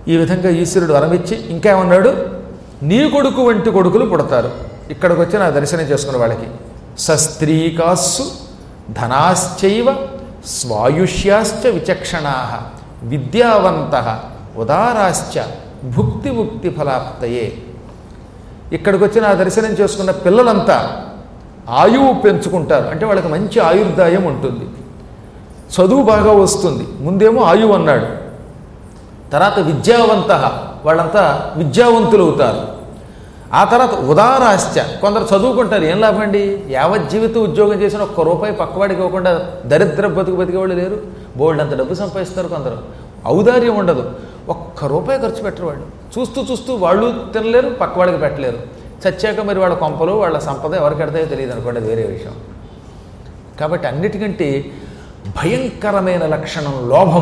ఈ విధంగా ఈశ్వరుడు వరమిచ్చి ఇంకా ఏమన్నాడు నీ కొడుకు వంటి కొడుకులు పుడతారు ఇక్కడికి వచ్చి నా దర్శనం చేసుకున్న వాళ్ళకి సస్త్రీకాస్సు ధనాశ్చైవ స్వాయుష్యాశ్చ విచక్షణా విద్యావంత ఉదారాశ్చ భుక్తి ముక్తి ఫలాప్తయే ఇక్కడికి వచ్చి నా దర్శనం చేసుకున్న పిల్లలంతా ఆయువు పెంచుకుంటారు అంటే వాళ్ళకి మంచి ఆయుర్దాయం ఉంటుంది చదువు బాగా వస్తుంది ముందేమో ఆయువు అన్నాడు తర్వాత విద్యావంత వాళ్ళంతా విద్యావంతులు అవుతారు ఆ తర్వాత ఉదారాశ్చ కొందరు చదువుకుంటారు ఏం లాభం అండి యావత్ జీవితం ఉద్యోగం చేసిన ఒక్క రూపాయి పక్కవాడికి ఇవ్వకుండా దరిద్ర బతుకు బతికేవాళ్ళు లేరు బోల్డ్ అంత డబ్బు సంపాదిస్తారు కొందరు ఔదార్యం ఉండదు ఒక్క రూపాయి ఖర్చు పెట్టరు వాళ్ళు చూస్తూ చూస్తూ వాళ్ళు తినలేరు పక్కవాడికి పెట్టలేరు చచ్చాక మరి వాళ్ళ కొంపలు వాళ్ళ సంపద ఎవరికి ఎడతాయో తెలియదు అనుకోండి అది వేరే విషయం కాబట్టి అన్నిటికంటే భయంకరమైన లక్షణం లోభం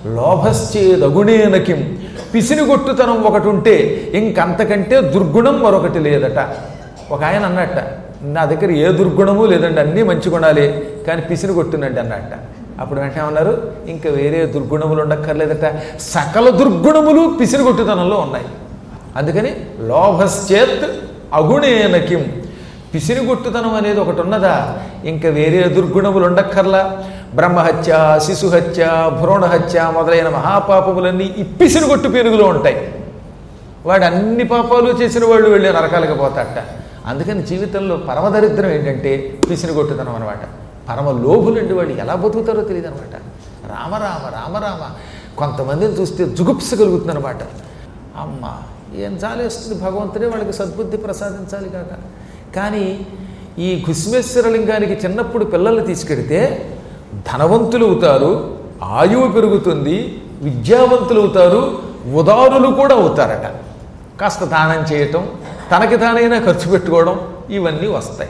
లోభశ్చేదగుణేనకిం పిసినిగొట్టుతనం ఒకటి ఉంటే ఇంకంతకంటే దుర్గుణం మరొకటి లేదట ఒక ఆయన అన్నట్ట నా దగ్గర ఏ దుర్గుణము లేదండి అన్నీ మంచి గుణాలే కానీ పిసినిగొట్టునండి అన్నట్ట అప్పుడు వెంటనే ఏమన్నారు ఇంకా వేరే దుర్గుణములు ఉండక్కర్లేదట సకల దుర్గుణములు పిసినిగొట్టుతనంలో ఉన్నాయి అందుకని లోభశ్చేత్ అగుణేనకిం పిసిరిగుట్టుతనం అనేది ఒకటి ఉన్నదా ఇంకా వేరే దుర్గుణములు ఉండక్కర్లా బ్రహ్మహత్య శిశుహత్య భ్రూణహత్య మొదలైన మహాపాపములన్నీ ఈ పిసిరిగొట్టు పెరుగులో ఉంటాయి వాడు అన్ని పాపాలు చేసిన వాళ్ళు వెళ్ళి నరకాలకు పోతాట అందుకని జీవితంలో పరమదరిద్రం ఏంటంటే పిసిరిగొట్టుతనం అనమాట పరమ లోభులండి వాళ్ళు ఎలా బతుకుతారో తెలియదు అనమాట రామరామ రామరామ కొంతమందిని చూస్తే జుగుప్స కలుగుతుందనమాట అమ్మ ఏం చాలేస్తుంది భగవంతుడే వాళ్ళకి సద్బుద్ధి ప్రసాదించాలి కాక కానీ ఈ ఘుస్మేశ్వరలింగానికి చిన్నప్పుడు పిల్లల్ని తీసుకెడితే ధనవంతులు అవుతారు ఆయువు పెరుగుతుంది విద్యావంతులు అవుతారు ఉదారులు కూడా అవుతారట కాస్త దానం చేయటం తనకి తానైనా ఖర్చు పెట్టుకోవడం ఇవన్నీ వస్తాయి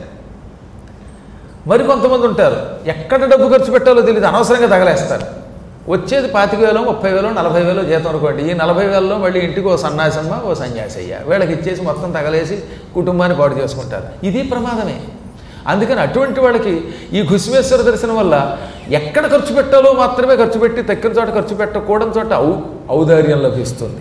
మరి కొంతమంది ఉంటారు ఎక్కడ డబ్బు ఖర్చు పెట్టాలో తెలియదు అనవసరంగా తగలేస్తారు వచ్చేది పాతిక వేలో ముప్పై వేలో నలభై వేలో జీతం అనుకోండి ఈ నలభై వేలలో మళ్ళీ ఇంటికి ఓ సన్యాసమ్మ ఓ సన్యాసయ్య వీళ్ళకి ఇచ్చేసి మొత్తం తగలేసి కుటుంబాన్ని పాడు చేసుకుంటారు ఇది ప్రమాదమే అందుకని అటువంటి వాళ్ళకి ఈ ఘుస్మేశ్వర దర్శనం వల్ల ఎక్కడ ఖర్చు పెట్టాలో మాత్రమే ఖర్చు పెట్టి తక్కిన చోట ఖర్చు పెట్టకూడని చోట ఔ ఔదార్యం లభిస్తుంది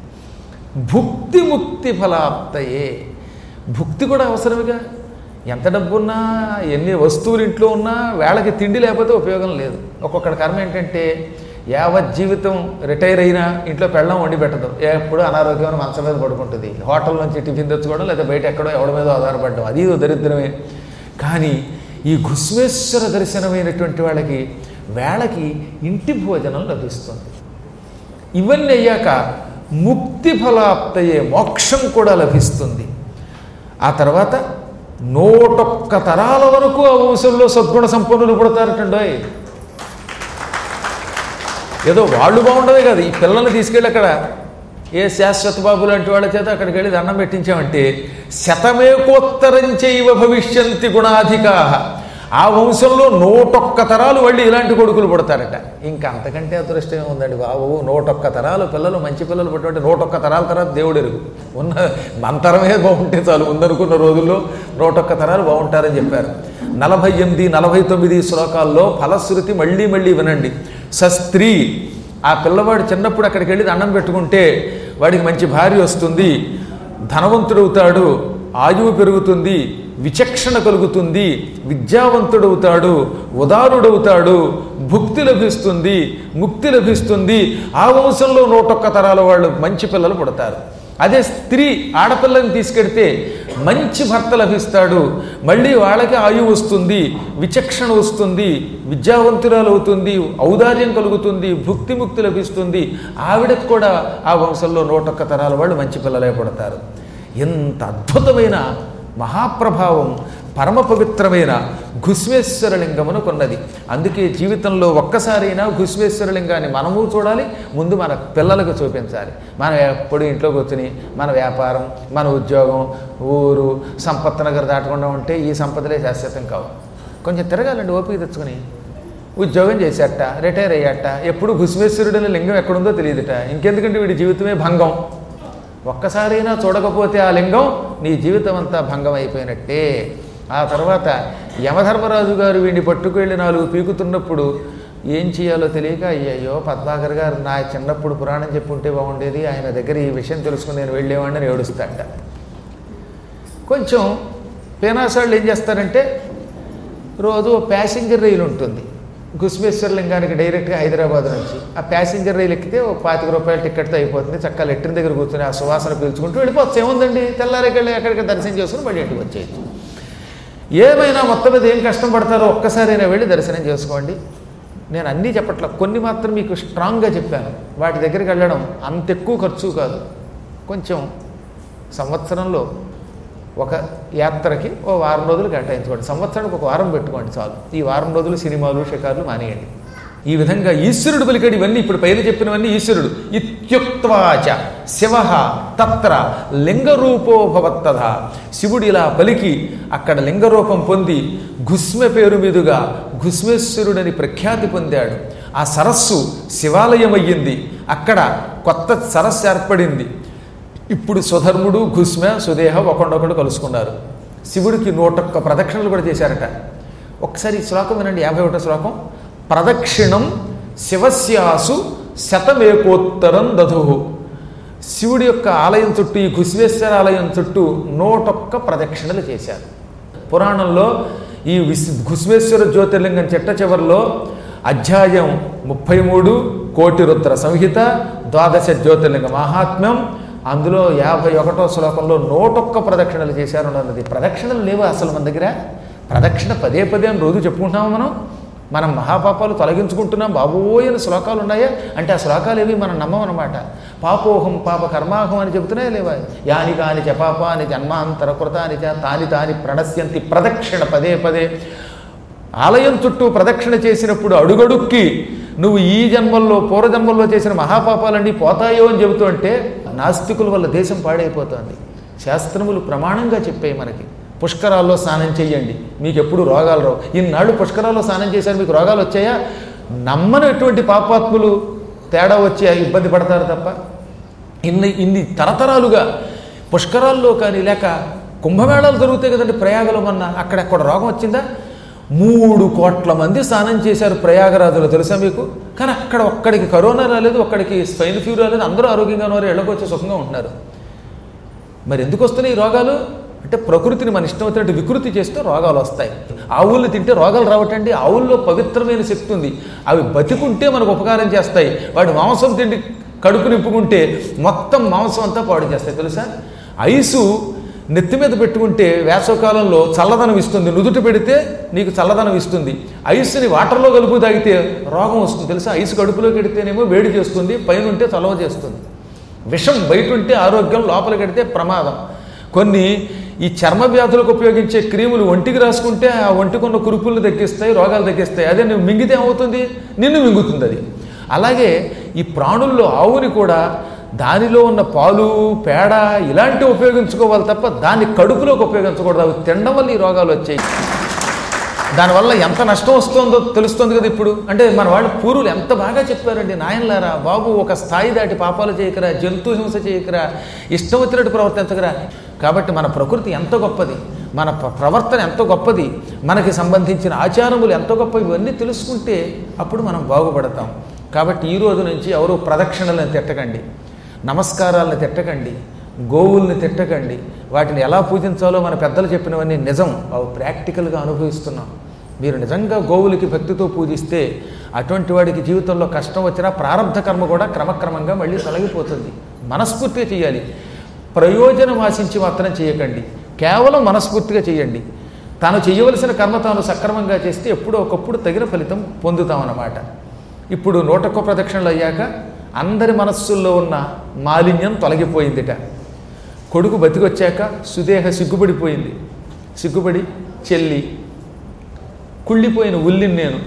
భుక్తి ముక్తి ఫలాప్తయే భుక్తి కూడా అవసరమేగా ఎంత డబ్బున్నా ఎన్ని వస్తువులు ఇంట్లో ఉన్నా వేళకి తిండి లేకపోతే ఉపయోగం లేదు ఒక్కొక్కడి కర్మ ఏంటంటే యావత్ జీవితం రిటైర్ అయినా ఇంట్లో పెళ్ళం వండి పెట్టదు ఎప్పుడు అనారోగ్యమైన మంచం మీద పడుకుంటుంది హోటల్ నుంచి టిఫిన్ తెచ్చుకోవడం లేదా బయట ఎక్కడో ఎవడి మీద ఆధారపడడం అది ఇదో దరిద్రమే కానీ ఈ ఘుస్మేశ్వర దర్శనమైనటువంటి వాళ్ళకి వేళకి ఇంటి భోజనం లభిస్తుంది ఇవన్నీ అయ్యాక ముక్తి ఫలాప్తయే మోక్షం కూడా లభిస్తుంది ఆ తర్వాత నూటొక్క తరాల వరకు ఆ వంశంలో సద్గుణ సంపన్నులు పుడతారటండోయ్ ఏదో వాళ్ళు బాగుండదే కాదు ఈ పిల్లల్ని తీసుకెళ్ళి అక్కడ ఏ శాశ్వత బాబు లాంటి వాళ్ళ చేత అక్కడికి వెళ్ళి దండం పెట్టించామంటే శతమేకోత్తరం చేయవ భవిష్యంతి గుణాధికా ఆ వంశంలో నూటొక్క తరాలు మళ్ళీ ఇలాంటి కొడుకులు పుడతారట ఇంకా అంతకంటే అదృష్టం ఉందండి బాబు నూటొక్క తరాలు పిల్లలు మంచి పిల్లలు పుట్టినట్టు నూటొక్క తరాల తర్వాత దేవుడు ఎరుగు ఉన్న మంతరమే బాగుంటే చాలు ఉందనుకున్న రోజుల్లో నూటొక్క తరాలు బాగుంటారని చెప్పారు నలభై ఎనిమిది నలభై తొమ్మిది శ్లోకాల్లో ఫలశ్రుతి మళ్ళీ మళ్ళీ వినండి సస్త్రీ ఆ పిల్లవాడు చిన్నప్పుడు అక్కడికి వెళ్ళి దండం పెట్టుకుంటే వాడికి మంచి భార్య వస్తుంది ధనవంతుడవుతాడు ఆయువు పెరుగుతుంది విచక్షణ కలుగుతుంది విద్యావంతుడవుతాడు ఉదారుడవుతాడు భుక్తి లభిస్తుంది ముక్తి లభిస్తుంది ఆ వంశంలో నూటొక్క తరాల వాళ్ళు మంచి పిల్లలు పుడతారు అదే స్త్రీ ఆడపిల్లని తీసుకెడితే మంచి భర్త లభిస్తాడు మళ్ళీ వాళ్ళకి ఆయువు వస్తుంది విచక్షణ వస్తుంది విద్యావంతురాలు అవుతుంది ఔదార్యం కలుగుతుంది భుక్తి ముక్తి లభిస్తుంది ఆవిడకు కూడా ఆ వంశంలో నూటొక్క తరాల వాళ్ళు మంచి పిల్లలే పుడతారు ఎంత అద్భుతమైన మహాప్రభావం పరమ పవిత్రమైన ఘుస్మేశ్వరలింగమును కొన్నది అందుకే జీవితంలో ఒక్కసారైనా ఘుస్మేశ్వరలింగాన్ని మనము చూడాలి ముందు మన పిల్లలకు చూపించాలి మనం ఎప్పుడు ఇంట్లో కూర్చుని మన వ్యాపారం మన ఉద్యోగం ఊరు సంపత్ నగర్ దాటకుండా ఉంటే ఈ సంపదలే శాశ్వతం కావు కొంచెం తిరగాలండి ఓపిక తెచ్చుకొని ఉద్యోగం చేసేట రిటైర్ అయ్యాట ఎప్పుడు ఘుస్మేశ్వరుడు అనే లింగం ఎక్కడుందో తెలియదుట ఇంకెందుకంటే వీడి జీవితమే భంగం ఒక్కసారైనా చూడకపోతే ఆ లింగం నీ జీవితం అంతా భంగం అయిపోయినట్టే ఆ తర్వాత యమధర్మరాజు గారు వీడిని పట్టుకెళ్ళి నాలుగు పీకుతున్నప్పుడు ఏం చేయాలో తెలియక అయ్యయ్యో పద్మాకర్ గారు నా చిన్నప్పుడు పురాణం చెప్పుంటే బాగుండేది ఆయన దగ్గర ఈ విషయం తెలుసుకుని నేను వెళ్ళేవాడిని ఏడుస్తాట కొంచెం పేనాసాళ్ళు ఏం చేస్తారంటే రోజు ఓ ప్యాసింజర్ రైలు ఉంటుంది గుస్మేశ్వర లింగానికి డైరెక్ట్గా హైదరాబాద్ నుంచి ఆ ప్యాసింజర్ రైలు ఎక్కితే ఓ పాతిక రూపాయల టికెట్తో అయిపోతుంది చక్కగా లెట్టిన దగ్గర కూర్చొని ఆ సువాసన పీల్చుకుంటూ వెళ్ళిపోవచ్చు ఏముందండి తెల్లారికెళ్ళి ఎక్కడికి దర్శనం చేసుకుని మళ్ళీ ఇంటికి వచ్చేయచ్చు ఏమైనా మొత్తం మీద ఏం కష్టం పడతారో ఒక్కసారైనా వెళ్ళి దర్శనం చేసుకోండి నేను అన్నీ చెప్పట్ల కొన్ని మాత్రం మీకు స్ట్రాంగ్గా చెప్పాను వాటి దగ్గరికి వెళ్ళడం అంత ఎక్కువ ఖర్చు కాదు కొంచెం సంవత్సరంలో ఒక యాత్రకి ఓ వారం రోజులు కేటాయించుకోండి సంవత్సరానికి ఒక వారం పెట్టుకోండి చాలు ఈ వారం రోజులు సినిమాలు షికార్లు మానేయండి ఈ విధంగా ఈశ్వరుడు పలికాడు ఇవన్నీ ఇప్పుడు పైన చెప్పినవన్నీ ఈశ్వరుడు ఇత్యుక్తవాచ శివ తత్ర లింగరూపో భవత్తథ శివుడు ఇలా పలికి అక్కడ లింగరూపం పొంది ఘుస్మె పేరు మీదుగా ఘుస్మేశ్వరుడని ప్రఖ్యాతి పొందాడు ఆ సరస్సు శివాలయం అయ్యింది అక్కడ కొత్త సరస్సు ఏర్పడింది ఇప్పుడు సుధర్ముడు ఘుస్మ సుదేహ ఒకడొకడు కలుసుకున్నారు శివుడికి నూటొక్క ప్రదక్షిణలు కూడా చేశారట ఒకసారి ఈ శ్లోకం వినండి యాభై ఒకటో శ్లోకం ప్రదక్షిణం శివస్యాసు శతమేకోత్తరం దధు శివుడి యొక్క ఆలయం చుట్టూ ఈ ఘుస్వేశ్వర ఆలయం చుట్టూ నూటొక్క ప్రదక్షిణలు చేశారు పురాణంలో ఈ విస్ ఘుస్వేశ్వర జ్యోతిర్లింగం చెట్ట చివరిలో అధ్యాయం ముప్పై మూడు కోటి రుద్ర సంహిత ద్వాదశ జ్యోతిర్లింగ మహాత్మ్యం అందులో యాభై ఒకటో శ్లోకంలో నూటొక్క ప్రదక్షిణలు చేశారు అన్నది ప్రదక్షిణలు లేవు అసలు మన దగ్గర ప్రదక్షిణ పదే పదే అని రోజు చెప్పుకుంటున్నాము మనం మనం మహాపాపాలు తొలగించుకుంటున్నాం బాబోయని శ్లోకాలు ఉన్నాయా అంటే ఆ శ్లోకాలు ఏవి మనం నమ్మమన్నమాట పాపోహం పాప కర్మాహం అని చెబుతున్నాయా లేవా యాని కాని చ పాపాని జన్మాంతర కృతాని చ తాని తాని ప్రణశ్యంతి ప్రదక్షిణ పదే పదే ఆలయం చుట్టూ ప్రదక్షిణ చేసినప్పుడు అడుగడుక్కి నువ్వు ఈ జన్మల్లో పూర్వజన్మల్లో చేసిన మహాపాపాలన్నీ పోతాయో అని చెబుతూ అంటే నాస్తికుల వల్ల దేశం పాడైపోతుంది శాస్త్రములు ప్రమాణంగా చెప్పాయి మనకి పుష్కరాల్లో స్నానం చేయండి మీకు ఎప్పుడు రోగాలు రావు ఇన్నాళ్ళు పుష్కరాల్లో స్నానం చేశారు మీకు రోగాలు వచ్చాయా నమ్మనటువంటి పాపాత్ములు తేడా వచ్చి ఇబ్బంది పడతారు తప్ప ఇన్ని ఇన్ని తరతరాలుగా పుష్కరాల్లో కానీ లేక కుంభమేళాలు జరుగుతాయి కదండి ప్రయాగలో మొన్న అక్కడెక్కడ రోగం వచ్చిందా మూడు కోట్ల మంది స్నానం చేశారు ప్రయాగరాజులో తెలుసా మీకు కానీ అక్కడ ఒక్కడికి కరోనా రాలేదు ఒక్కడికి స్వైన్ ఫ్లూ రాలేదు అందరూ ఆరోగ్యంగా ఉన్నారు ఇళ్ళకొచ్చి సుఖంగా ఉంటున్నారు మరి ఎందుకు వస్తున్నాయి ఈ రోగాలు అంటే ప్రకృతిని మన ఇష్టం వచ్చినట్టు వికృతి చేస్తే రోగాలు వస్తాయి ఆవుల్ని తింటే రోగాలు రావటండి ఆవుల్లో పవిత్రమైన శక్తి ఉంది అవి బతికుంటే మనకు ఉపకారం చేస్తాయి వాటి మాంసం తిండి కడుపు నింపుకుంటే మొత్తం మాంసం అంతా పాడు చేస్తాయి తెలుసా ఐసు నెత్తి మీద పెట్టుకుంటే వేసవకాలంలో చల్లదనం ఇస్తుంది నుదుట పెడితే నీకు చల్లదనం ఇస్తుంది ఐస్ని వాటర్లో కలుపు తాగితే రోగం వస్తుంది తెలుసా ఐస్ కడుపులోకి ఎడితేనేమో వేడి చేస్తుంది పైన ఉంటే చలవ చేస్తుంది విషం బయట ఉంటే ఆరోగ్యం లోపల కడితే ప్రమాదం కొన్ని ఈ చర్మ వ్యాధులకు ఉపయోగించే క్రీములు ఒంటికి రాసుకుంటే ఆ ఒంటికున్న కురుపులను తగ్గిస్తాయి రోగాలు తగ్గిస్తాయి అదే నువ్వు మింగితే ఏమవుతుంది నిన్ను మింగుతుంది అది అలాగే ఈ ప్రాణుల్లో ఆవుని కూడా దానిలో ఉన్న పాలు పేడ ఇలాంటివి ఉపయోగించుకోవాలి తప్ప దాన్ని కడుపులోకి ఉపయోగించకూడదు అవి తినడం వల్ల ఈ రోగాలు వచ్చాయి దానివల్ల ఎంత నష్టం వస్తుందో తెలుస్తుంది కదా ఇప్పుడు అంటే మన వాళ్ళు పూర్వులు ఎంత బాగా చెప్పారండి నాయనలారా బాబు ఒక స్థాయి దాటి పాపాలు చేయకరా జంతు హింస చేయకరా ఇష్టం వచ్చినట్టు ప్రవర్తించకరా కాబట్టి మన ప్రకృతి ఎంత గొప్పది మన ప్ర- ప్రవర్తన ఎంత గొప్పది మనకి సంబంధించిన ఆచారములు ఎంత గొప్ప ఇవన్నీ తెలుసుకుంటే అప్పుడు మనం బాగుపడతాం కాబట్టి ఈ రోజు నుంచి ఎవరు ప్రదక్షిణలను తిట్టకండి నమస్కారాలను తిట్టకండి గోవుల్ని తిట్టకండి వాటిని ఎలా పూజించాలో మన పెద్దలు చెప్పినవన్నీ నిజం అవి ప్రాక్టికల్గా అనుభవిస్తున్నాం మీరు నిజంగా గోవులకి భక్తితో పూజిస్తే అటువంటి వాడికి జీవితంలో కష్టం వచ్చినా ప్రారంభ కర్మ కూడా క్రమక్రమంగా మళ్ళీ తొలగిపోతుంది మనస్ఫూర్తిగా చేయాలి ప్రయోజనం ఆశించి మాత్రం చేయకండి కేవలం మనస్ఫూర్తిగా చేయండి తాను చేయవలసిన కర్మ తాను సక్రమంగా చేస్తే ఎప్పుడో ఒకప్పుడు తగిన ఫలితం పొందుతామన్నమాట ఇప్పుడు నూటొక్క ప్రదక్షిణలు అయ్యాక అందరి మనస్సుల్లో ఉన్న మాలిన్యం తొలగిపోయిందిట కొడుకు బతికొచ్చాక సుదేహ సిగ్గుపడిపోయింది సిగ్గుపడి చెల్లి కుళ్ళిపోయిన ఉల్లిని నేను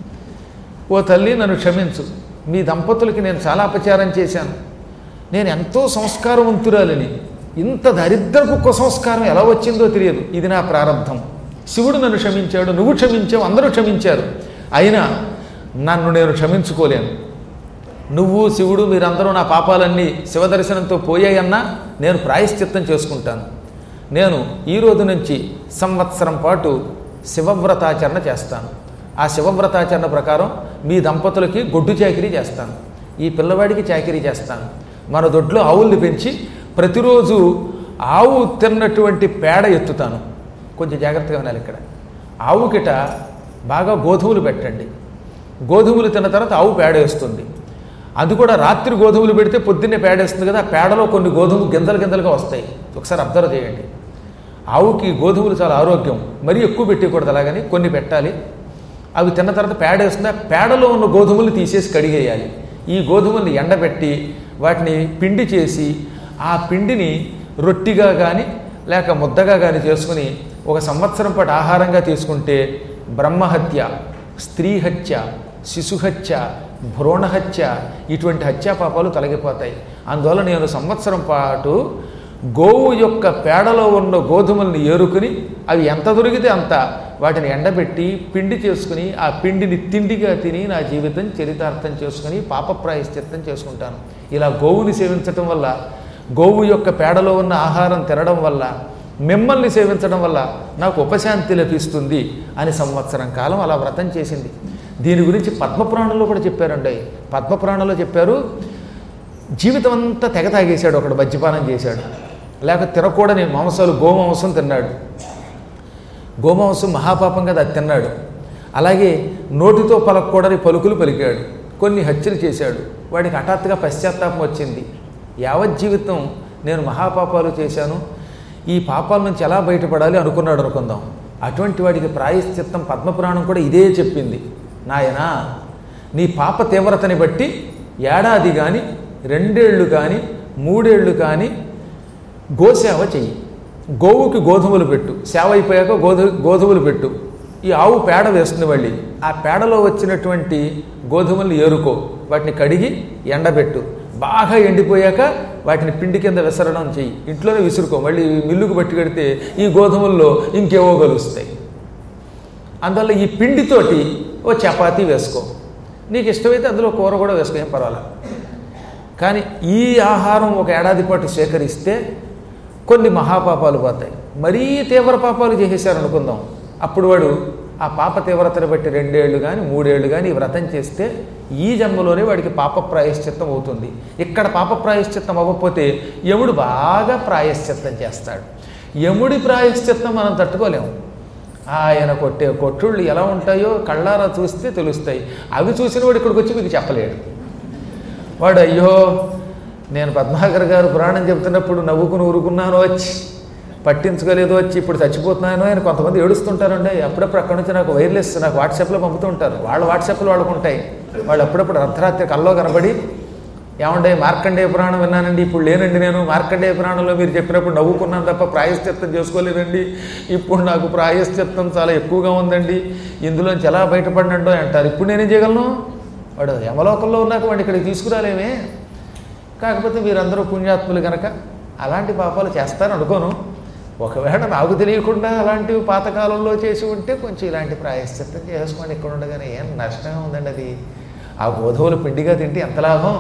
ఓ తల్లి నన్ను క్షమించు మీ దంపతులకి నేను చాలా అపచారం చేశాను నేను ఎంతో సంస్కారవంతురాలని ఇంత దరిద్రపు కుసంస్కారం ఎలా వచ్చిందో తెలియదు ఇది నా ప్రారంధం శివుడు నన్ను క్షమించాడు నువ్వు క్షమించావు అందరూ క్షమించారు అయినా నన్ను నేను క్షమించుకోలేను నువ్వు శివుడు మీరందరూ నా పాపాలన్నీ శివదర్శనంతో పోయాయన్నా నేను ప్రాయశ్చిత్తం చేసుకుంటాను నేను ఈ రోజు నుంచి సంవత్సరం పాటు శివవ్రతాచరణ చేస్తాను ఆ శివవ్రతాచరణ ప్రకారం మీ దంపతులకి గొడ్డు చాకిరీ చేస్తాను ఈ పిల్లవాడికి చాకిరీ చేస్తాను మన దొడ్లో ఆవుల్ని పెంచి ప్రతిరోజు ఆవు తిన్నటువంటి పేడ ఎత్తుతాను కొంచెం జాగ్రత్తగా ఉండాలి ఇక్కడ ఆవుకిట బాగా గోధుమలు పెట్టండి గోధుమలు తిన్న తర్వాత ఆవు పేడ వేస్తుంది అది కూడా రాత్రి గోధుమలు పెడితే పొద్దున్నే పేడ వేస్తుంది కదా ఆ పేడలో కొన్ని గోధుమలు గింజలు గింజలుగా వస్తాయి ఒకసారి అబ్జర్వ్ చేయండి ఆవుకి గోధుమలు చాలా ఆరోగ్యం మరీ ఎక్కువ పెట్టకూడదు అలాగని కొన్ని పెట్టాలి అవి తిన్న తర్వాత పేడ వేస్తుంది ఆ పేడలో ఉన్న గోధుమలు తీసేసి కడిగేయాలి ఈ గోధుమల్ని ఎండబెట్టి వాటిని పిండి చేసి ఆ పిండిని రొట్టిగా కానీ లేక ముద్దగా కానీ చేసుకుని ఒక సంవత్సరం పాటు ఆహారంగా తీసుకుంటే బ్రహ్మహత్య స్త్రీ హత్య శిశుహత్య భ్రూణహత్య ఇటువంటి హత్యా పాపాలు తొలగిపోతాయి అందువల్ల నేను సంవత్సరం పాటు గోవు యొక్క పేడలో ఉన్న గోధుమల్ని ఏరుకుని అవి ఎంత దొరికితే అంత వాటిని ఎండబెట్టి పిండి చేసుకుని ఆ పిండిని తిండిగా తిని నా జీవితం చరితార్థం చేసుకుని పాప ప్రాయశ్చిత్తం చేసుకుంటాను ఇలా గోవుని సేవించటం వల్ల గోవు యొక్క పేడలో ఉన్న ఆహారం తినడం వల్ల మిమ్మల్ని సేవించడం వల్ల నాకు ఉపశాంతి లభిస్తుంది అని సంవత్సరం కాలం అలా వ్రతం చేసింది దీని గురించి పద్మపురాణంలో కూడా చెప్పారండి పద్మపురాణంలో చెప్పారు జీవితం అంతా తెగ తాగేశాడు ఒకడు మద్యపానం చేశాడు లేక తినకూడని మాంసాలు గోమాంసం తిన్నాడు గోమాంసం మహాపాపం కదా అది తిన్నాడు అలాగే నోటితో పలకూడని పలుకులు పలికాడు కొన్ని హత్యలు చేశాడు వాడికి హఠాత్తుగా పశ్చాత్తాపం వచ్చింది యావత్ జీవితం నేను మహాపాపాలు చేశాను ఈ పాపాల నుంచి ఎలా బయటపడాలి అనుకున్నాడు అనుకుందాం అటువంటి వాడికి ప్రాయశ్చిత్తం పద్మపురాణం కూడా ఇదే చెప్పింది నాయనా నీ పాప తీవ్రతని బట్టి ఏడాది కానీ రెండేళ్ళు కానీ మూడేళ్ళు కానీ గోసేవ చెయ్యి గోవుకి గోధుమలు పెట్టు సేవ అయిపోయాక గోధు గోధుమలు పెట్టు ఈ ఆవు పేడ వేస్తుంది మళ్ళీ ఆ పేడలో వచ్చినటువంటి గోధుమలు ఏరుకో వాటిని కడిగి ఎండబెట్టు బాగా ఎండిపోయాక వాటిని పిండి కింద విసరడం చెయ్యి ఇంట్లోనే విసురుకో మళ్ళీ మిల్లుకు పట్టి కడితే ఈ గోధుమల్లో ఇంకేవో కలుస్తాయి అందువల్ల ఈ పిండితోటి ఓ చపాతీ వేసుకో నీకు ఇష్టమైతే అందులో కూర కూడా వేసుకో ఏం పర్వాలేదు కానీ ఈ ఆహారం ఒక ఏడాది పాటు సేకరిస్తే కొన్ని మహాపాపాలు పోతాయి మరీ తీవ్ర పాపాలు చేసేసారు అనుకుందాం అప్పుడు వాడు ఆ పాప తీవ్రతను బట్టి రెండేళ్ళు కానీ మూడేళ్ళు కానీ ఈ వ్రతం చేస్తే ఈ జన్మలోనే వాడికి పాప ప్రాయశ్చిత్తం అవుతుంది ఇక్కడ పాప ప్రాయశ్చిత్తం అవ్వకపోతే యముడు బాగా ప్రాయశ్చిత్తం చేస్తాడు యముడి ప్రాయశ్చిత్తం మనం తట్టుకోలేము ఆయన కొట్టే కొట్టుళ్ళు ఎలా ఉంటాయో కళ్ళారా చూస్తే తెలుస్తాయి అవి చూసిన వాడు ఇక్కడికి వచ్చి మీకు చెప్పలేడు వాడు అయ్యో నేను పద్మాకర్ గారు పురాణం చెప్తున్నప్పుడు నవ్వుకుని ఊరుకున్నాను వచ్చి పట్టించుకోలేదు వచ్చి ఇప్పుడు చచ్చిపోతున్నాను అని కొంతమంది ఏడుస్తుంటారండి అప్పుడప్పుడు అక్కడ నుంచి నాకు వైర్లెస్ నాకు వాట్సాప్లో పంపుతుంటారు వాళ్ళ వాట్సాప్లో వాళ్ళకు ఉంటాయి వాళ్ళు అప్పుడప్పుడు అర్ధరాత్రి కల్లో కనబడి ఏమంటే మార్కండేయ పురాణం విన్నానండి ఇప్పుడు లేనండి నేను మార్కండేయ పురాణంలో మీరు చెప్పినప్పుడు నవ్వుకున్నాను తప్ప ప్రాయశ్చిత్తం చేసుకోలేదండి ఇప్పుడు నాకు ప్రాయశ్చిత్తం చాలా ఎక్కువగా ఉందండి ఇందులోంచి ఎలా బయటపడినట్టు అంటారు ఇప్పుడు నేనేం చేయగలను వాడు యమలోకంలో ఉన్నాక వాడిని ఇక్కడికి తీసుకురాలేమే కాకపోతే వీరందరూ పుణ్యాత్ములు కనుక అలాంటి పాపాలు చేస్తారని అనుకోను ఒకవేళ నాకు తెలియకుండా అలాంటివి పాతకాలంలో చేసి ఉంటే కొంచెం ఇలాంటి ప్రాయశ్చిత్తం చేసుకోండి ఇక్కడ ఉండగానే ఏం నష్టంగా ఉందండి అది ఆ గోధుమలు పిండిగా తింటే ఎంత లాభం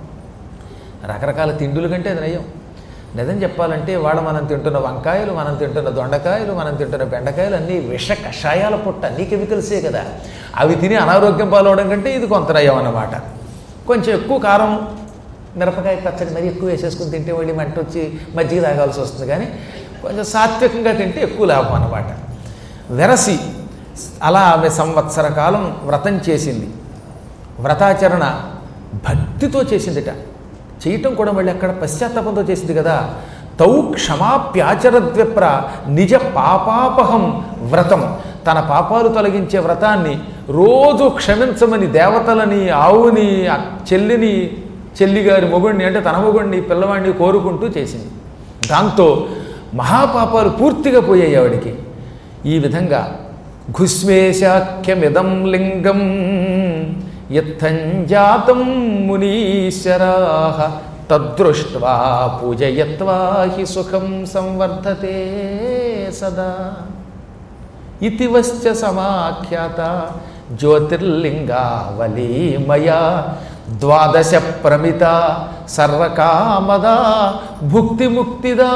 రకరకాల తిండుల కంటే అది నయం నిజం చెప్పాలంటే వాళ్ళ మనం తింటున్న వంకాయలు మనం తింటున్న దొండకాయలు మనం తింటున్న బెండకాయలు అన్నీ విష కషాయాల పుట్ట అన్నీ కెమికల్సే కదా అవి తిని అనారోగ్యం పాలవడం కంటే ఇది కొంత నయం అన్నమాట కొంచెం ఎక్కువ కారం మిరపకాయ పచ్చడి మరీ ఎక్కువ వేసేసుకుని తింటే మళ్ళీ మంట వచ్చి మజ్జిగ తాగాల్సి వస్తుంది కానీ కొంచెం సాత్వికంగా తింటే ఎక్కువ లాభం అన్నమాట వెరసి అలా ఆమె సంవత్సర కాలం వ్రతం చేసింది వ్రతాచరణ భక్తితో చేసిందిట చేయటం కూడా మళ్ళీ అక్కడ పశ్చాత్తాపంతో చేసింది కదా తౌ క్షమాప్యాచరద్విప్ర నిజ పాపాపహం వ్రతం తన పాపాలు తొలగించే వ్రతాన్ని రోజు క్షమించమని దేవతలని ఆవుని ఆ చెల్లిని చెల్లిగారి మొగుడిని అంటే తన మొగుడిని పిల్లవాడిని కోరుకుంటూ చేసింది దాంతో మహాపాపాలు పూర్తిగా పోయాయి ఆవిడికి ఈ విధంగా ఘుస్మేశాఖ్యమిదం లింగం ఇత్థం జాతం మునీశ్వరా తద్దృష్ట్వా పూజయత్వా హి సుఖం సంవర్ధతే సదా ఇతివశ్చ సమాఖ్యాత జ్యోతిర్లింగావలీమయా ద్వాదశ ప్రమిత సర్వకామద భుక్తి ముక్తిదా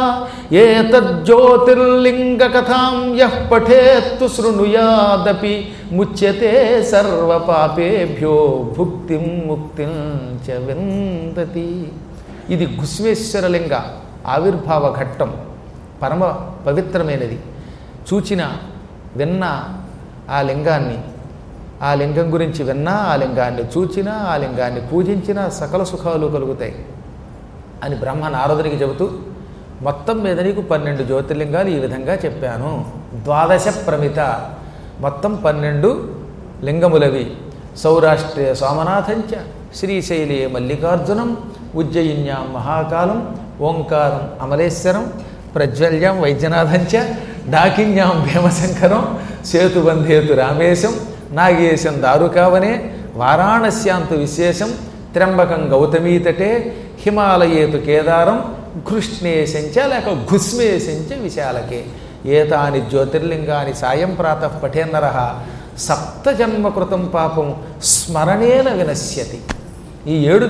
ఏతజ్యోతిర్లింగ కథాం యః పఠేత్తు శృణుయాదపి ముచ్యతే సర్వపాపేభ్యో భుక్తిం ముక్తిం చ విందతి ఇది గుస్వేశ్వరలింగ ఆవిర్భావ ఘట్టం పరమ పవిత్రమైనది చూచిన విన్న ఆ లింగాన్ని ఆ లింగం గురించి విన్నా ఆ లింగాన్ని చూచినా ఆ లింగాన్ని పూజించినా సకల సుఖాలు కలుగుతాయి అని బ్రహ్మ నారదునికి చెబుతూ మొత్తం మీద నీకు పన్నెండు జ్యోతిర్లింగాలు ఈ విధంగా చెప్పాను ద్వాదశ ప్రమిత మొత్తం పన్నెండు లింగములవి సౌరాష్ట్రే సోమనాథంచ శ్రీశైలే మల్లికార్జునం ఉజ్జయిన్యాం మహాకాలం ఓంకారం అమలేశ్వరం ప్రజ్వల్యం వైద్యనాథంచ డాకిన్యాం భీమశంకరం సేతుబంధేతు రామేశం నాగేశం దారుకావనే వారాణస్యాంతు విశేషం త్ర్యంబకం గౌతమీతటే హిమాలయేతు కేదారం ఘృష్ణేశంచ లేక ఘుస్మేశంచ విశాలకే ఏతాని జ్యోతిర్లింగాని సాయం ప్రాతః పఠేన్నర సప్తజన్మకృతం పాపం స్మరణేన వినశ్యతి ఈ ఏడు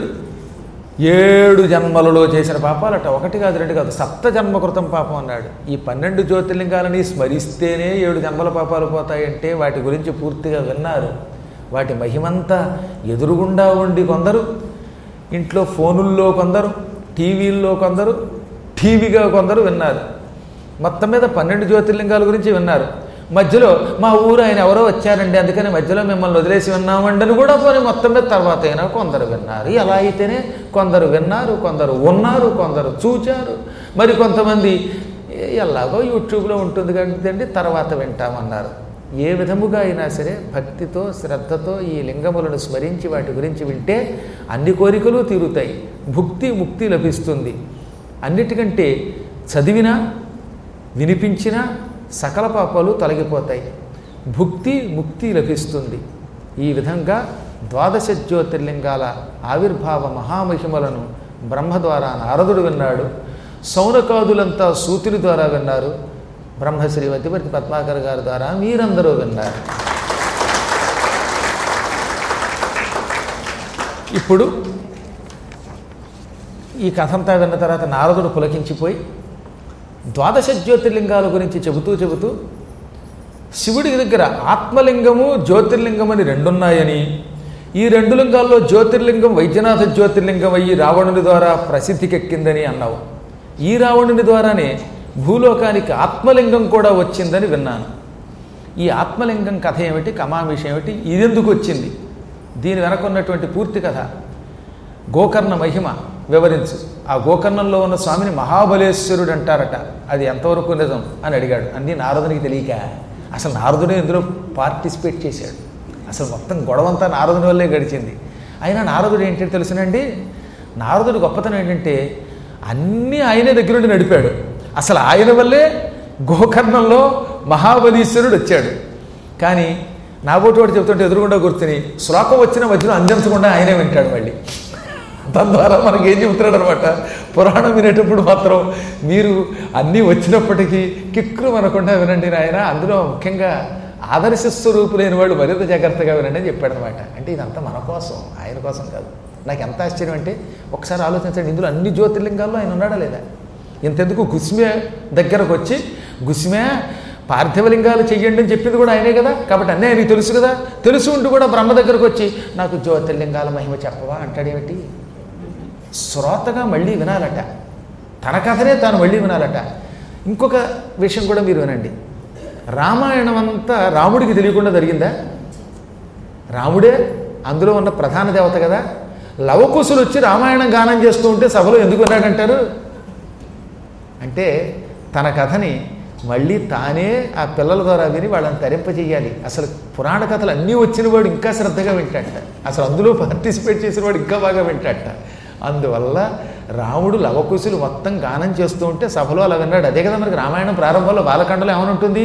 ఏడు జన్మలలో చేసిన పాపాలట ఒకటి కాదు రెండు కాదు సప్త జన్మకృతం పాపం అన్నాడు ఈ పన్నెండు జ్యోతిర్లింగాలని స్మరిస్తేనే ఏడు జన్మల పాపాలు పోతాయంటే వాటి గురించి పూర్తిగా విన్నారు వాటి మహిమంతా ఎదురుగుండా ఉండి కొందరు ఇంట్లో ఫోనుల్లో కొందరు టీవీల్లో కొందరు టీవీగా కొందరు విన్నారు మొత్తం మీద పన్నెండు జ్యోతిర్లింగాల గురించి విన్నారు మధ్యలో మా ఊరు ఆయన ఎవరో వచ్చారండి అందుకని మధ్యలో మిమ్మల్ని వదిలేసి విన్నామండి అని కూడా పోనీ మొత్తం మీద తర్వాత అయినా కొందరు విన్నారు ఎలా అయితేనే కొందరు విన్నారు కొందరు ఉన్నారు కొందరు చూచారు మరి కొంతమంది "ఏ, ఎలాగో యూట్యూబ్లో ఉంటుంది కదండి తర్వాత వింటామన్నారు ఏ విధముగా అయినా సరే భక్తితో శ్రద్ధతో ఈ లింగములను స్మరించి వాటి గురించి వింటే అన్ని కోరికలు తీరుతాయి భుక్తి ముక్తి లభిస్తుంది అన్నిటికంటే చదివినా వినిపించినా సకల పాపాలు తొలగిపోతాయి భుక్తి ముక్తి లభిస్తుంది ఈ విధంగా ద్వాదశ జ్యోతిర్లింగాల ఆవిర్భావ మహామహిమలను బ్రహ్మ ద్వారా నారదుడు విన్నాడు సౌనకాదులంతా సూతుని ద్వారా విన్నారు బ్రహ్మశ్రీ వతిపతి పద్మాకర్ గారి ద్వారా మీరందరూ విన్నారు ఇప్పుడు ఈ కథంతా విన్న తర్వాత నారదుడు పులకించిపోయి ద్వాదశ జ్యోతిర్లింగాల గురించి చెబుతూ చెబుతూ శివుడి దగ్గర ఆత్మలింగము జ్యోతిర్లింగం అని రెండున్నాయని ఈ రెండు లింగాల్లో జ్యోతిర్లింగం వైద్యనాథ జ్యోతిర్లింగం అయ్యి రావణుని ద్వారా ప్రసిద్ధికెక్కిందని అన్నావు ఈ రావణుని ద్వారానే భూలోకానికి ఆత్మలింగం కూడా వచ్చిందని విన్నాను ఈ ఆత్మలింగం కథ ఏమిటి కమామిషం ఏమిటి ఇదెందుకు వచ్చింది దీని వెనకున్నటువంటి పూర్తి కథ గోకర్ణ మహిమ వివరించు ఆ గోకర్ణంలో ఉన్న స్వామిని మహాబలేశ్వరుడు అంటారట అది ఎంతవరకు నిజం అని అడిగాడు అన్నీ నారదునికి తెలియక అసలు నారదుడే ఇందులో పార్టిసిపేట్ చేశాడు అసలు మొత్తం గొడవంతా నారదుని వల్లే గడిచింది అయినా నారదుడు ఏంటంటే తెలుసునండి నారదుడు గొప్పతనం ఏంటంటే అన్నీ ఆయనే దగ్గరుండి నడిపాడు అసలు ఆయన వల్లే గోకర్ణంలో మహాబలీశ్వరుడు వచ్చాడు కానీ నాబోటి వాడు చెబుతుంటే ఎదురుగుండా కూర్చుని శ్లోకం వచ్చిన మధ్యలో అందించకుండా ఆయనే వింటాడు మళ్ళీ దాని ద్వారా మనకి ఏం చెబుతున్నాడు అనమాట పురాణం వినేటప్పుడు మాత్రం మీరు అన్నీ వచ్చినప్పటికీ కిక్కులు అనకుండా వినండి నాయన అందులో ముఖ్యంగా ఆదర్శ స్వరూపులైన వాళ్ళు మరింత జాగ్రత్తగా వినండి అని చెప్పాడు అనమాట అంటే ఇదంతా మన కోసం ఆయన కోసం కాదు నాకు ఎంత ఆశ్చర్యం అంటే ఒకసారి ఆలోచించండి ఇందులో అన్ని జ్యోతిర్లింగాల్లో ఆయన ఉన్నాడా లేదా ఇంతెందుకు గుస్మే దగ్గరకు వచ్చి గుస్మే పార్థివలింగాలు చెయ్యండి అని చెప్పింది కూడా ఆయనే కదా కాబట్టి అన్నీ ఆయనకి తెలుసు కదా తెలుసు ఉంటూ కూడా బ్రహ్మ దగ్గరకు వచ్చి నాకు జ్యోతిర్లింగాల మహిమ చెప్పవా అంటాడేమిటి శ్రోతగా మళ్ళీ వినాలట తన కథనే తాను మళ్ళీ వినాలట ఇంకొక విషయం కూడా మీరు వినండి రామాయణం అంతా రాముడికి తెలియకుండా జరిగిందా రాముడే అందులో ఉన్న ప్రధాన దేవత కదా లవకుశులు వచ్చి రామాయణం గానం చేస్తూ ఉంటే సభలో ఎందుకు విన్నాడంటారు అంటే తన కథని మళ్ళీ తానే ఆ పిల్లల ద్వారా విని వాళ్ళని తరింపజేయాలి అసలు పురాణ కథలు అన్నీ వచ్చిన వాడు ఇంకా శ్రద్ధగా వింటాడట అసలు అందులో పార్టిసిపేట్ చేసిన వాడు ఇంకా బాగా వింటాడట అందువల్ల రాముడు లవకుశులు మొత్తం గానం చేస్తూ ఉంటే సభలో అలా విన్నాడు అదే కదా మనకి రామాయణం ప్రారంభంలో బాలకాండలో ఏమని ఉంటుంది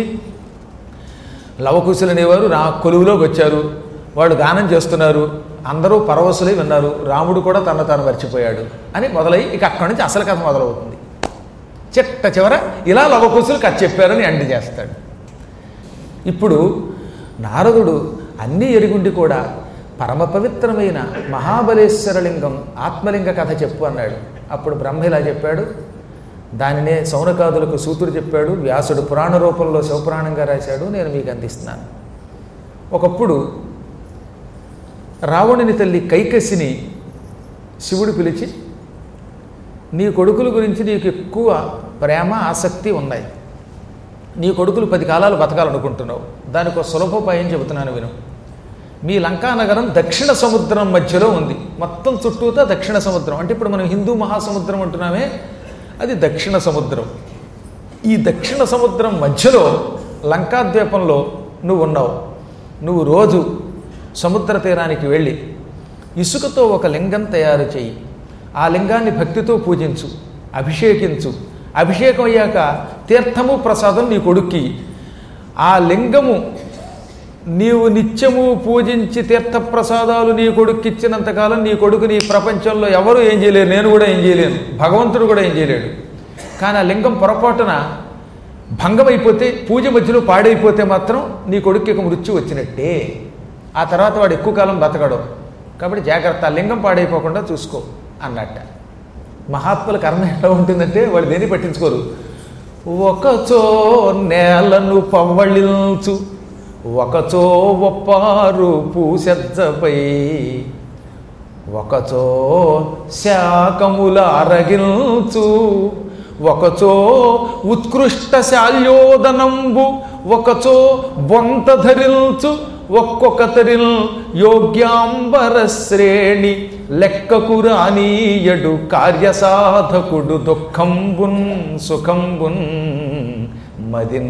లవకుశులు అనేవారు రా కొలువులోకి వచ్చారు వాళ్ళు గానం చేస్తున్నారు అందరూ పరవశులై విన్నారు రాముడు కూడా తన తాను మర్చిపోయాడు అని మొదలై ఇక అక్కడి నుంచి అసలు కథ మొదలవుతుంది చిట్ట చివర ఇలా లవకుశులు కథ చెప్పారని అండి చేస్తాడు ఇప్పుడు నారదుడు అన్నీ ఎరుగుండి కూడా పరమ పవిత్రమైన మహాబలేశ్వర లింగం ఆత్మలింగ కథ చెప్పు అన్నాడు అప్పుడు బ్రహ్మ ఇలా చెప్పాడు దానినే సౌనకాదులకు సూతుడు చెప్పాడు వ్యాసుడు పురాణ రూపంలో శివపురాణంగా రాశాడు నేను మీకు అందిస్తున్నాను ఒకప్పుడు రావణుని తల్లి కైకసిని శివుడు పిలిచి నీ కొడుకుల గురించి నీకు ఎక్కువ ప్రేమ ఆసక్తి ఉన్నాయి నీ కొడుకులు పది కాలాలు బతకాలనుకుంటున్నావు దానికి ఒక సులభోపాయం చెబుతున్నాను విను మీ లంకా నగరం దక్షిణ సముద్రం మధ్యలో ఉంది మొత్తం చుట్టూతా దక్షిణ సముద్రం అంటే ఇప్పుడు మనం హిందూ మహాసముద్రం అంటున్నామే అది దక్షిణ సముద్రం ఈ దక్షిణ సముద్రం మధ్యలో లంకాద్వీపంలో నువ్వు ఉన్నావు నువ్వు రోజు సముద్ర తీరానికి వెళ్ళి ఇసుకతో ఒక లింగం తయారు చేయి ఆ లింగాన్ని భక్తితో పూజించు అభిషేకించు అభిషేకం అయ్యాక తీర్థము ప్రసాదం నీ కొడుక్కి ఆ లింగము నీవు నిత్యము పూజించి తీర్థప్రసాదాలు నీ కొడుక్కి ఇచ్చినంతకాలం నీ కొడుకు నీ ప్రపంచంలో ఎవరు ఏం చేయలేరు నేను కూడా ఏం చేయలేను భగవంతుడు కూడా ఏం చేయలేడు కానీ ఆ లింగం పొరపాటున భంగమైపోతే పూజ మధ్యలో పాడైపోతే మాత్రం నీ కొడుక్కి ఇక మృత్యు వచ్చినట్టే ఆ తర్వాత వాడు ఎక్కువ కాలం బతకడు కాబట్టి జాగ్రత్త ఆ లింగం పాడైపోకుండా చూసుకో అన్నట్ట మహాత్ముల కర్మ ఎలా ఉంటుందంటే వాళ్ళు దేన్ని పట్టించుకోరు ఒకచో నేలను పవ్వళిల్చు ఒకచో ఒప్పారు పూసెజ్జపై ఒకచో శాకముల అరగిల్చు ఒకచో ఉత్కృష్ట శాల్యోదనంబు ఒకచో బొంత ధరిల్చు ఒక్కొక్కతరిల్ యోగ్యాంబర శ్రేణి లెక్కకు రానీయడు కార్యసాధకుడు దుఃఖంబున్ సుఖంబున్ మదిన్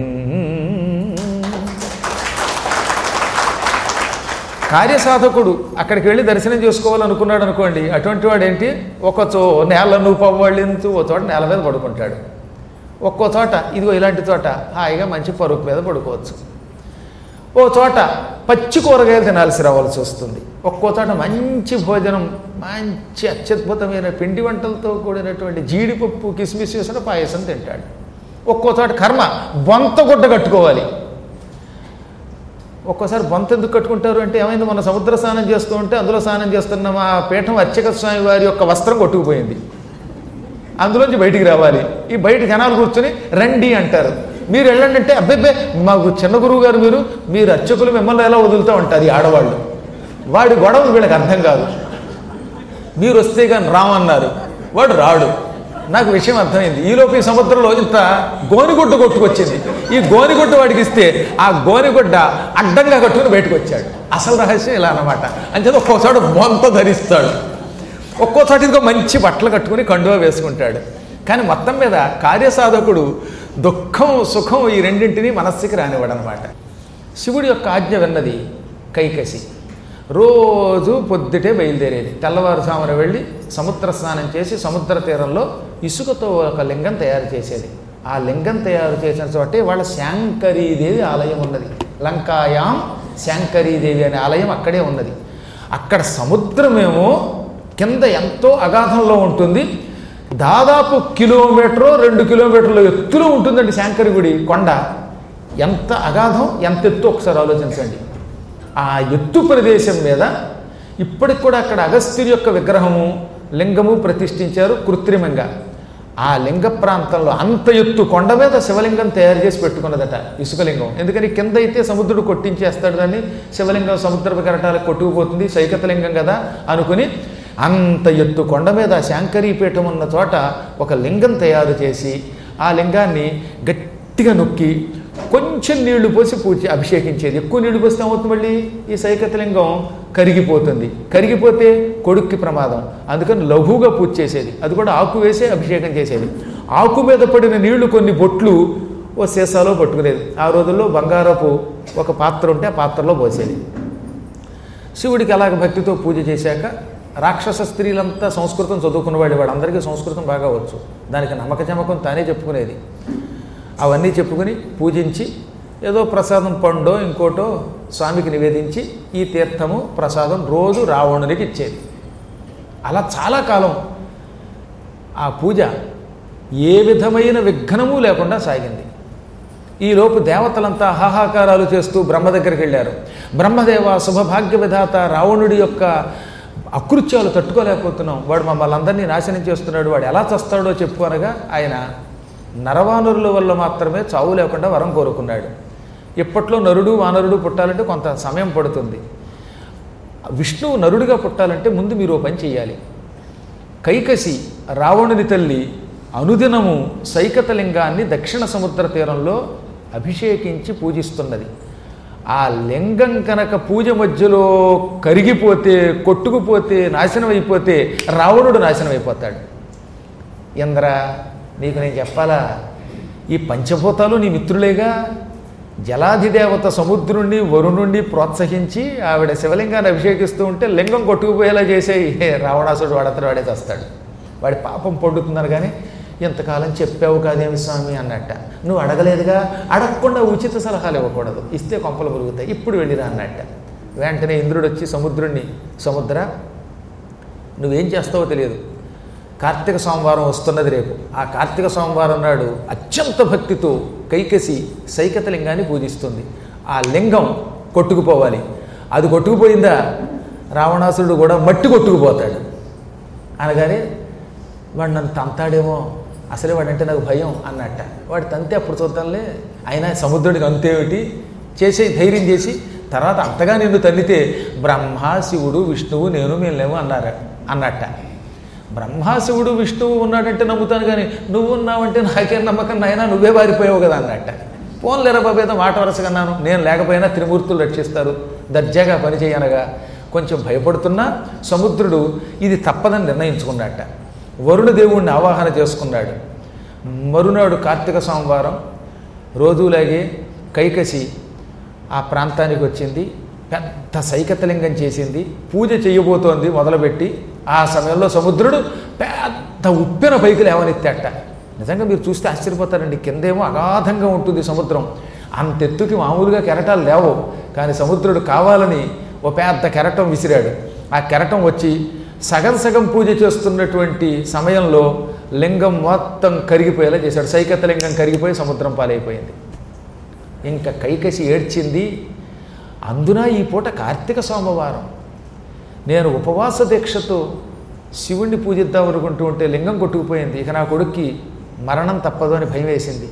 కార్యసాధకుడు అక్కడికి వెళ్ళి దర్శనం చేసుకోవాలనుకున్నాడు అనుకోండి అటువంటి వాడు ఏంటి ఒక చో నేలను పవ్వళించు ఓ చోట నేల మీద పడుకుంటాడు ఒక్కో చోట ఇదిగో ఇలాంటి చోట హాయిగా మంచి పరుపు మీద పడుకోవచ్చు ఓ చోట పచ్చి కూరగాయలు తినాల్సి రావాల్సి వస్తుంది ఒక్కో చోట మంచి భోజనం మంచి అత్యద్భుతమైన పిండి వంటలతో కూడినటువంటి జీడిపప్పు కిస్మిస్ చేసిన పాయసం తింటాడు ఒక్కో చోట కర్మ బొంత గుడ్డ కట్టుకోవాలి ఒక్కోసారి బొంత ఎందుకు కట్టుకుంటారు అంటే ఏమైంది మన సముద్ర స్నానం చేస్తూ ఉంటే అందులో స్నానం చేస్తున్న మా పీఠం అర్చక స్వామి వారి యొక్క వస్త్రం కొట్టుకుపోయింది అందులోంచి బయటికి రావాలి ఈ బయట జనాలు కూర్చొని రండి అంటారు మీరు వెళ్ళండి అంటే అబ్బెబ్బే మాకు చిన్న గురువు గారు మీరు మీరు అర్చకులు మిమ్మల్ని ఎలా వదులుతూ ఉంటారు ఈ ఆడవాళ్ళు వాడి గొడవలు వీళ్ళకి అర్థం కాదు మీరు వస్తే కానీ రామన్నారు వాడు రాడు నాకు విషయం అర్థమైంది ఈలోపు ఈ సముద్రంలో ఇంత గోనిగుడ్డ కొట్టుకొచ్చింది ఈ గోనిగుడ్డ వాడికి ఇస్తే ఆ గోనిగుడ్డ అడ్డంగా కట్టుకుని బయటకు వచ్చాడు అసలు రహస్యం ఇలా అన్నమాట అంచేత ఒక్కోసారి బొంత ధరిస్తాడు ఒక్కోసారి ఇంకో మంచి బట్టలు కట్టుకుని కండువా వేసుకుంటాడు కానీ మొత్తం మీద కార్యసాధకుడు దుఃఖం సుఖం ఈ రెండింటినీ మనస్సుకి రానివ్వడనమాట శివుడి యొక్క ఆజ్ఞ విన్నది కైకసి రోజు పొద్దుటే బయలుదేరేది తెల్లవారుజామున వెళ్ళి సముద్ర స్నానం చేసి సముద్ర తీరంలో ఇసుకతో ఒక లింగం తయారు చేసేది ఆ లింగం తయారు చేసిన చోటే వాళ్ళ శాంకరీదేవి ఆలయం ఉన్నది లంకాయాం శాంకరీదేవి అనే ఆలయం అక్కడే ఉన్నది అక్కడ సముద్రమేమో కింద ఎంతో అగాధంలో ఉంటుంది దాదాపు కిలోమీటరు రెండు కిలోమీటర్ల ఎత్తులో ఉంటుందండి శాంకరి గుడి కొండ ఎంత అగాధం ఎంత ఎత్తు ఒకసారి ఆలోచించండి ఆ ఎత్తు ప్రదేశం మీద ఇప్పటికి కూడా అక్కడ అగస్త్యుని యొక్క విగ్రహము లింగము ప్రతిష్ఠించారు కృత్రిమంగా ఆ లింగ ప్రాంతంలో అంత ఎత్తు కొండ మీద శివలింగం తయారు చేసి పెట్టుకున్నదట ఇసుకలింగం ఎందుకని కింద అయితే సముద్రుడు కొట్టించేస్తాడు దాన్ని శివలింగం సముద్రపు కెరటాలకు కొట్టుకుపోతుంది సైకతలింగం కదా అనుకుని అంత ఎత్తు కొండ మీద శాంకరీపీఠం ఉన్న చోట ఒక లింగం తయారు చేసి ఆ లింగాన్ని గట్టిగా నొక్కి కొంచెం నీళ్లు పోసి పూజ అభిషేకించేది ఎక్కువ నీళ్లు పోస్తే ఏమవుతుంది మళ్ళీ ఈ సైకతలింగం కరిగిపోతుంది కరిగిపోతే కొడుక్కి ప్రమాదం అందుకని లఘువుగా పూజ చేసేది అది కూడా ఆకు వేసే అభిషేకం చేసేది ఆకు మీద పడిన నీళ్లు కొన్ని బొట్లు ఓ సీసాలో పట్టుకునేది ఆ రోజుల్లో బంగారపు ఒక పాత్ర ఉంటే ఆ పాత్రలో పోసేది శివుడికి అలాగ భక్తితో పూజ చేశాక రాక్షస స్త్రీలంతా సంస్కృతం చదువుకున్నవాడు వాడు అందరికీ సంస్కృతం బాగా వచ్చు దానికి నమ్మక చమకం తానే చెప్పుకునేది అవన్నీ చెప్పుకుని పూజించి ఏదో ప్రసాదం పండో ఇంకోటో స్వామికి నివేదించి ఈ తీర్థము ప్రసాదం రోజు రావణునికి ఇచ్చేది అలా చాలా కాలం ఆ పూజ ఏ విధమైన విఘ్నము లేకుండా సాగింది ఈలోపు దేవతలంతా హాహాకారాలు చేస్తూ బ్రహ్మ దగ్గరికి వెళ్ళారు బ్రహ్మదేవ శుభభాగ్య విధాత రావణుడి యొక్క అకృత్యాలు తట్టుకోలేకపోతున్నాం వాడు మమ్మల్ని అందరినీ నాశనం చేస్తున్నాడు వాడు ఎలా చస్తాడో చెప్పు అనగా ఆయన నరవానరుల వల్ల మాత్రమే చావు లేకుండా వరం కోరుకున్నాడు ఇప్పట్లో నరుడు వానరుడు పుట్టాలంటే కొంత సమయం పడుతుంది విష్ణువు నరుడిగా పుట్టాలంటే ముందు మీరు ఓ పని చేయాలి కైకసి రావణుని తల్లి అనుదినము సైకతలింగాన్ని దక్షిణ సముద్ర తీరంలో అభిషేకించి పూజిస్తున్నది ఆ లింగం కనుక పూజ మధ్యలో కరిగిపోతే కొట్టుకుపోతే నాశనం అయిపోతే రావణుడు నాశనం అయిపోతాడు ఇంద్ర నీకు నేను చెప్పాలా ఈ పంచభూతాలు నీ మిత్రులేగా జలాధిదేవత సముద్రుణ్ణి వరుణుణ్ణి ప్రోత్సహించి ఆవిడ శివలింగాన్ని అభిషేకిస్తూ ఉంటే లింగం కొట్టుకుపోయేలా చేసే హే రావణాసుడు వాడతడు వాడే చేస్తాడు వాడి పాపం పండుతున్నారు కానీ ఇంతకాలం చెప్పావు కాదేమి స్వామి అన్నట్ట నువ్వు అడగలేదుగా అడగకుండా ఉచిత సలహాలు ఇవ్వకూడదు ఇస్తే కొంపలు పొరుగుతాయి ఇప్పుడు వెళ్ళిరా అన్నట్ట వెంటనే ఇంద్రుడు వచ్చి సముద్రుణ్ణి సముద్ర నువ్వేం చేస్తావో తెలియదు కార్తీక సోమవారం వస్తున్నది రేపు ఆ కార్తీక సోమవారం నాడు అత్యంత భక్తితో కైకసి సైకతలింగాన్ని పూజిస్తుంది ఆ లింగం కొట్టుకుపోవాలి అది కొట్టుకుపోయిందా రావణాసురుడు కూడా మట్టి కొట్టుకుపోతాడు అనగానే వాడు నన్ను తంతాడేమో అసలే వాడంటే నాకు భయం అన్నట్ట వాడు తంతే అప్పుడు చూద్దాంలే అయినా సముద్రుడికి అంతేమిటి చేసే ధైర్యం చేసి తర్వాత అంతగా నిన్ను తల్లితే బ్రహ్మ శివుడు విష్ణువు నేను మేము లేవు అన్నారు అన్నట్ట బ్రహ్మ శివుడు విష్ణువు ఉన్నాడంటే నమ్ముతాను కానీ నువ్వు ఉన్నావంటే నాకేం నమ్మకం నాయనా నువ్వే వారిపోయావు కదా అన్నట్ట పోన్లేరా బాబేదో మాట వరసగన్నాను నేను లేకపోయినా త్రిమూర్తులు రక్షిస్తారు దర్జాగా పని చేయనగా కొంచెం భయపడుతున్నా సముద్రుడు ఇది తప్పదని నిర్ణయించుకున్నట్ట వరుణ దేవుణ్ణి ఆవాహన చేసుకున్నాడు మరునాడు కార్తీక సోమవారం రోజులాగే కైకసి ఆ ప్రాంతానికి వచ్చింది పెద్ద సైకతలింగం చేసింది పూజ చేయబోతోంది మొదలుపెట్టి ఆ సమయంలో సముద్రుడు పెద్ద ఉప్పెన పైకి లేవనెత్తాట నిజంగా మీరు చూస్తే ఆశ్చర్యపోతారండి కిందేమో అగాధంగా ఉంటుంది సముద్రం అంతెత్తుకి మామూలుగా కెరటాలు లేవు కానీ సముద్రుడు కావాలని ఓ పెద్ద కెరటం విసిరాడు ఆ కెరటం వచ్చి సగం సగం పూజ చేస్తున్నటువంటి సమయంలో లింగం మొత్తం కరిగిపోయేలా చేశాడు సైకతలింగం కరిగిపోయి సముద్రం పాలైపోయింది ఇంకా కైకసి ఏడ్చింది అందున ఈ పూట కార్తీక సోమవారం నేను ఉపవాస దీక్షతో శివుణ్ణి పూజిద్దాం అనుకుంటూ ఉంటే లింగం కొట్టుకుపోయింది ఇక నా కొడుక్కి మరణం తప్పదు అని భయం వేసింది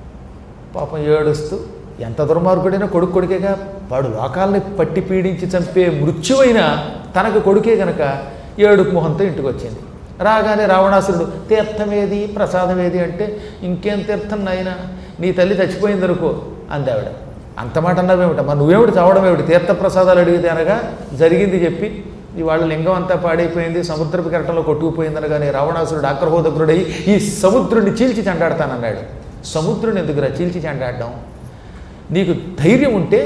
పాపం ఏడుస్తూ ఎంత దుర్మార్గుడైనా కొడుకు కొడుకేగా వాడు లోకాలని పట్టి పీడించి చంపే మృత్యువైనా తనకు కొడుకే గనక ఏడుపు మొహంతో ఇంటికి వచ్చింది రాగానే రావణాసురుడు తీర్థమేది ప్రసాదమేది అంటే ఇంకేం తీర్థం నాయనా నీ తల్లి చచ్చిపోయింది అనుకో అందావిడ అంత మాట అన్నావేమిట మరి నువ్వేమిటి చావడం ఏమిటి తీర్థ ప్రసాదాలు అడిగితే అనగా జరిగింది చెప్పి ఇవాళ లింగం అంతా పాడైపోయింది సముద్రపు కెరటంలో కొట్టుకుపోయింది అనగానే రావణాసురుడు ఆగ్రహోదగ్రుడై ఈ సముద్రుడిని చీల్చి చెండాడతానన్నాడు సముద్రుని ఎందుకురా చీల్చి చెండాడడం నీకు ధైర్యం ఉంటే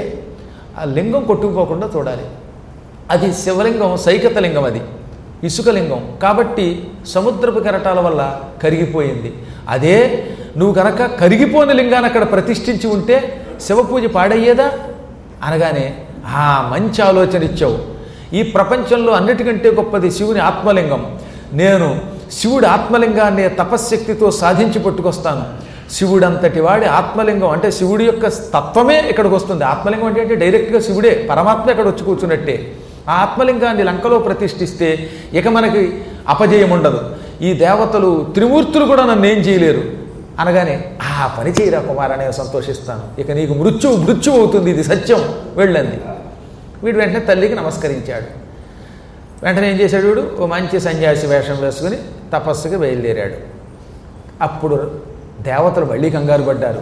ఆ లింగం కొట్టుకుపోకుండా చూడాలి అది శివలింగం సైకత లింగం అది ఇసుకలింగం కాబట్టి సముద్రపు కెరటాల వల్ల కరిగిపోయింది అదే నువ్వు కనుక కరిగిపోని లింగాన్ని అక్కడ ప్రతిష్ఠించి ఉంటే శివపూజ పాడయ్యేదా అనగానే ఆ మంచి ఆలోచన ఇచ్చావు ఈ ప్రపంచంలో అన్నిటికంటే గొప్పది శివుని ఆత్మలింగం నేను శివుడి ఆత్మలింగాన్ని తపశ్శక్తితో సాధించి పట్టుకొస్తాను శివుడంతటి వాడి ఆత్మలింగం అంటే శివుడి యొక్క తత్వమే ఇక్కడికి వస్తుంది ఆత్మలింగం అంటే అంటే డైరెక్ట్గా శివుడే పరమాత్మ ఇక్కడ వచ్చి కూర్చున్నట్టే ఆ ఆత్మలింగాన్ని లంకలో ప్రతిష్ఠిస్తే ఇక మనకి అపజయం ఉండదు ఈ దేవతలు త్రిమూర్తులు కూడా నన్ను ఏం చేయలేరు అనగానే ఆ పని చేయరా కుమారా నేను సంతోషిస్తాను ఇక నీకు మృత్యువు మృత్యువు అవుతుంది ఇది సత్యం వెళ్ళండి వీడు వెంటనే తల్లికి నమస్కరించాడు వెంటనే ఏం చేశాడు వీడు ఓ మంచి సన్యాసి వేషం వేసుకుని తపస్సుకి బయలుదేరాడు అప్పుడు దేవతలు మళ్ళీ కంగారు పడ్డారు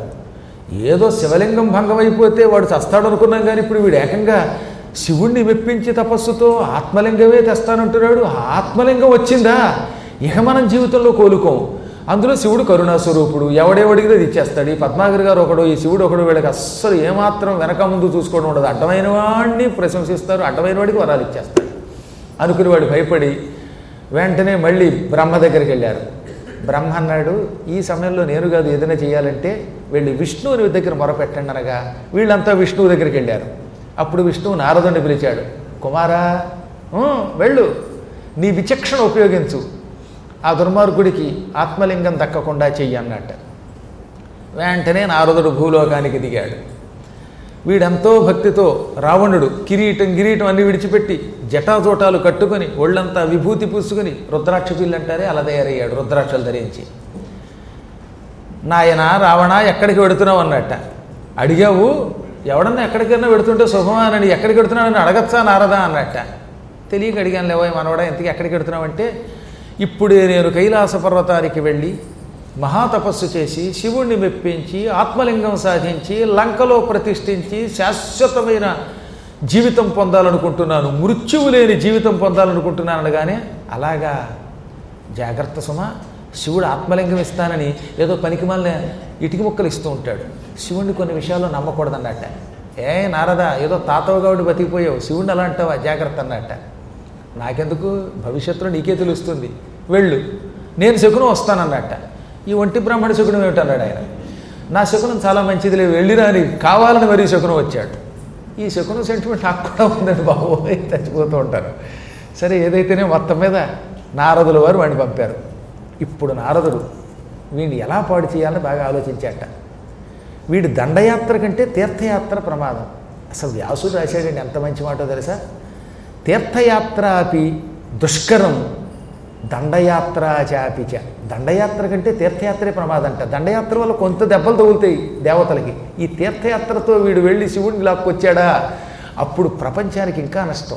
ఏదో శివలింగం భంగం అయిపోతే వాడు చస్తాడు అనుకున్నాం కానీ ఇప్పుడు వీడు ఏకంగా శివుణ్ణి మెప్పించి తపస్సుతో ఆత్మలింగమే తెస్తానంటున్నాడు ఆ ఆత్మలింగం వచ్చిందా ఇక మనం జీవితంలో కోలుకోం అందులో శివుడు కరుణాస్వరూపుడు ఎవడేవడిగితే అది ఇచ్చేస్తాడు ఈ పద్మాగర్ గారు ఒకడు ఈ శివుడు ఒకడు వీళ్ళకి అస్సలు ఏమాత్రం వెనక ముందు చూసుకోవడం ఉండదు అడ్డమైన వాడిని ప్రశంసిస్తారు అడ్డమైన వాడికి వరాలు ఇచ్చేస్తాడు అనుకుని వాడు భయపడి వెంటనే మళ్ళీ బ్రహ్మ దగ్గరికి వెళ్ళారు బ్రహ్మ అన్నాడు ఈ సమయంలో నేను కాదు ఏదైనా చేయాలంటే వెళ్ళి విష్ణువుని దగ్గర మొరపెట్టండి అనగా వీళ్ళంతా విష్ణువు దగ్గరికి వెళ్ళారు అప్పుడు విష్ణువు నారదుని పిలిచాడు కుమారా "ఊ, వెళ్ళు నీ విచక్షణ ఉపయోగించు ఆ దుర్మార్గుడికి ఆత్మలింగం దక్కకుండా చెయ్యి అన్నట్ట వెంటనే నారదుడు భూలోకానికి దిగాడు వీడెంతో భక్తితో రావణుడు కిరీటం కిరీటం అన్ని విడిచిపెట్టి జటాజోటాలు కట్టుకొని ఒళ్ళంతా విభూతి పూసుకొని రుద్రాక్ష పిల్లు అంటారే అలా తయారయ్యాడు రుద్రాక్షలు ధరించి నాయన రావణ ఎక్కడికి వెడుతున్నావు అన్నట్ట అడిగావు ఎవడన్నా ఎక్కడికైనా వెడుతుంటే శుభమానని ఎక్కడికి వెడుతున్నానని అడగచ్చా నారదా అన్నట్ట తెలియక అడిగాను లేవో మనవడా ఇంతకి ఎక్కడికి వెడుతున్నావు అంటే ఇప్పుడే నేను కైలాస పర్వతానికి వెళ్ళి మహాతపస్సు చేసి శివుణ్ణి మెప్పించి ఆత్మలింగం సాధించి లంకలో ప్రతిష్ఠించి శాశ్వతమైన జీవితం పొందాలనుకుంటున్నాను మృత్యువు లేని జీవితం పొందాలనుకుంటున్నాను అనగానే అలాగా జాగ్రత్త సుమ శివుడు ఆత్మలింగం ఇస్తానని ఏదో పనికి మళ్ళీ ఇటుక ముక్కలు ఇస్తూ ఉంటాడు శివుడిని కొన్ని విషయాల్లో నమ్మకూడదన్నట్ట ఏ నారదా ఏదో తాతవగావుడి బతికిపోయావు శివుడిని అలా అంటావా జాగ్రత్త అన్నట్ట నాకెందుకు భవిష్యత్తులో నీకే తెలుస్తుంది వెళ్ళు నేను శకునం వస్తానన్నట్ట ఈ ఒంటి బ్రాహ్మణ శకునం ఏమిటన్నాడు ఆయన నా శకునం చాలా మంచిదిలే వెళ్ళిరా అని కావాలని మరీ శకునం వచ్చాడు ఈ శకునం సెంటిమెంట్ నాకు కూడా ఉందండి బాబు చచ్చిపోతూ ఉంటారు సరే ఏదైతేనే మొత్తం మీద నారదుల వారు వాడిని పంపారు ఇప్పుడు నారదుడు వీడిని ఎలా పాడు చేయాలని బాగా ఆలోచించాట వీడి దండయాత్ర కంటే తీర్థయాత్ర ప్రమాదం అసలు వ్యాసుడు రాశాడండి ఎంత మంచి మాటో తెలుసా తీర్థయాత్ర అపి దుష్కరం దండయాత్ర చాపిచ దండయాత్ర కంటే తీర్థయాత్రే ప్రమాదంట దండయాత్ర వల్ల కొంత దెబ్బలు తగులుతాయి దేవతలకి ఈ తీర్థయాత్రతో వీడు వెళ్ళి శివుడిని లాక్కొచ్చాడా అప్పుడు ప్రపంచానికి ఇంకా నష్టం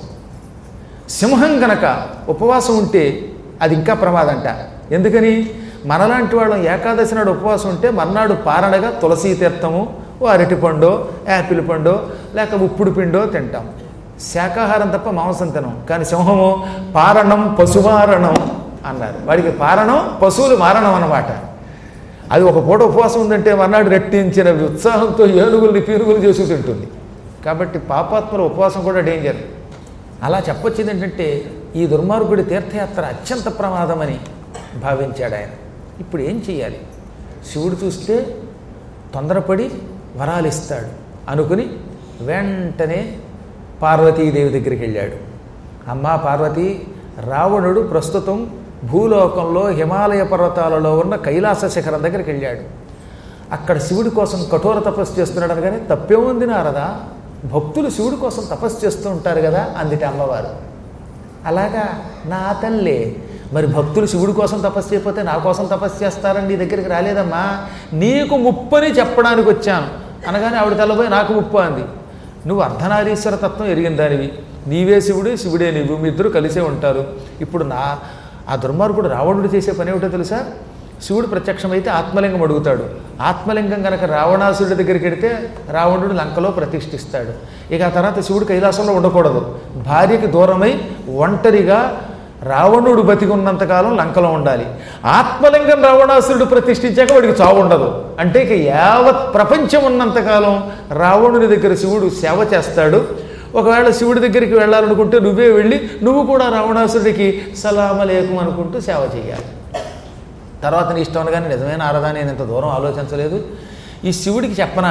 సింహం గనక ఉపవాసం ఉంటే అది ఇంకా ప్రమాదంట ఎందుకని మనలాంటి వాళ్ళం ఏకాదశి నాడు ఉపవాసం ఉంటే మర్నాడు పారణగా తులసీ తీర్థము ఓ అరటిపండో యాపిల్ పండో లేక ఉప్పుడు పిండో తింటాం శాకాహారం తప్ప మాంసం తినం కానీ సింహము పారణం పశుమారణం అన్నారు వాడికి పారణం పశువులు మారణం అన్నమాట అది ఒక పూట ఉపవాసం ఉందంటే మర్నాడు రెట్టించిన ఉత్సాహంతో ఏనుగుల్ని పీరుగులు చేసి తింటుంది కాబట్టి పాపాత్మల ఉపవాసం కూడా డేంజర్ అలా చెప్పొచ్చింది ఏంటంటే ఈ దుర్మార్గుడి తీర్థయాత్ర అత్యంత ప్రమాదమని భావించాడు ఆయన ఇప్పుడు ఏం చేయాలి శివుడు చూస్తే తొందరపడి వరాలు ఇస్తాడు అనుకుని వెంటనే పార్వతీదేవి దగ్గరికి వెళ్ళాడు అమ్మా పార్వతి రావణుడు ప్రస్తుతం భూలోకంలో హిమాలయ పర్వతాలలో ఉన్న కైలాస శిఖరం దగ్గరికి వెళ్ళాడు అక్కడ శివుడి కోసం కఠోర తపస్సు చేస్తున్నాడు అనగానే తప్పేముంది నారదా భక్తులు శివుడి కోసం తపస్సు చేస్తూ ఉంటారు కదా అందుట అమ్మవారు అలాగా నా తల్లే మరి భక్తులు శివుడి కోసం తపస్సు చేయకపోతే నా కోసం తపస్సు చేస్తారని నీ దగ్గరికి రాలేదమ్మా నీకు ముప్పని చెప్పడానికి వచ్చాను అనగానే ఆవిడ తెల్లబోయి నాకు ముప్పు అంది నువ్వు అర్ధనారీశ్వర తత్వం ఎరిగిన దానివి నీవే శివుడు శివుడే నీవు మీ ఇద్దరు కలిసే ఉంటారు ఇప్పుడు నా ఆ దుర్మార్గుడు రావణుడు చేసే పని ఏమిటో తెలుసా శివుడు ప్రత్యక్షమైతే ఆత్మలింగం అడుగుతాడు ఆత్మలింగం కనుక రావణాసురుడి దగ్గరికి వెడితే రావణుడు లంకలో ప్రతిష్ఠిస్తాడు ఇక ఆ తర్వాత శివుడు కైలాసంలో ఉండకూడదు భార్యకి దూరమై ఒంటరిగా రావణుడు బతికి ఉన్నంతకాలం లంకలో ఉండాలి ఆత్మలింగం రావణాసురుడు ప్రతిష్ఠించాక వాడికి చావు ఉండదు అంటే ఇక యావత్ ప్రపంచం ఉన్నంతకాలం రావణుని దగ్గర శివుడు సేవ చేస్తాడు ఒకవేళ శివుడి దగ్గరికి వెళ్ళాలనుకుంటే నువ్వే వెళ్ళి నువ్వు కూడా రావణాసురుడికి సలామలేకం అనుకుంటూ సేవ చేయాలి తర్వాత నీ ఇష్టం అనగానే నిజమైన ఆరదా నేను ఇంత దూరం ఆలోచించలేదు ఈ శివుడికి చెప్పనా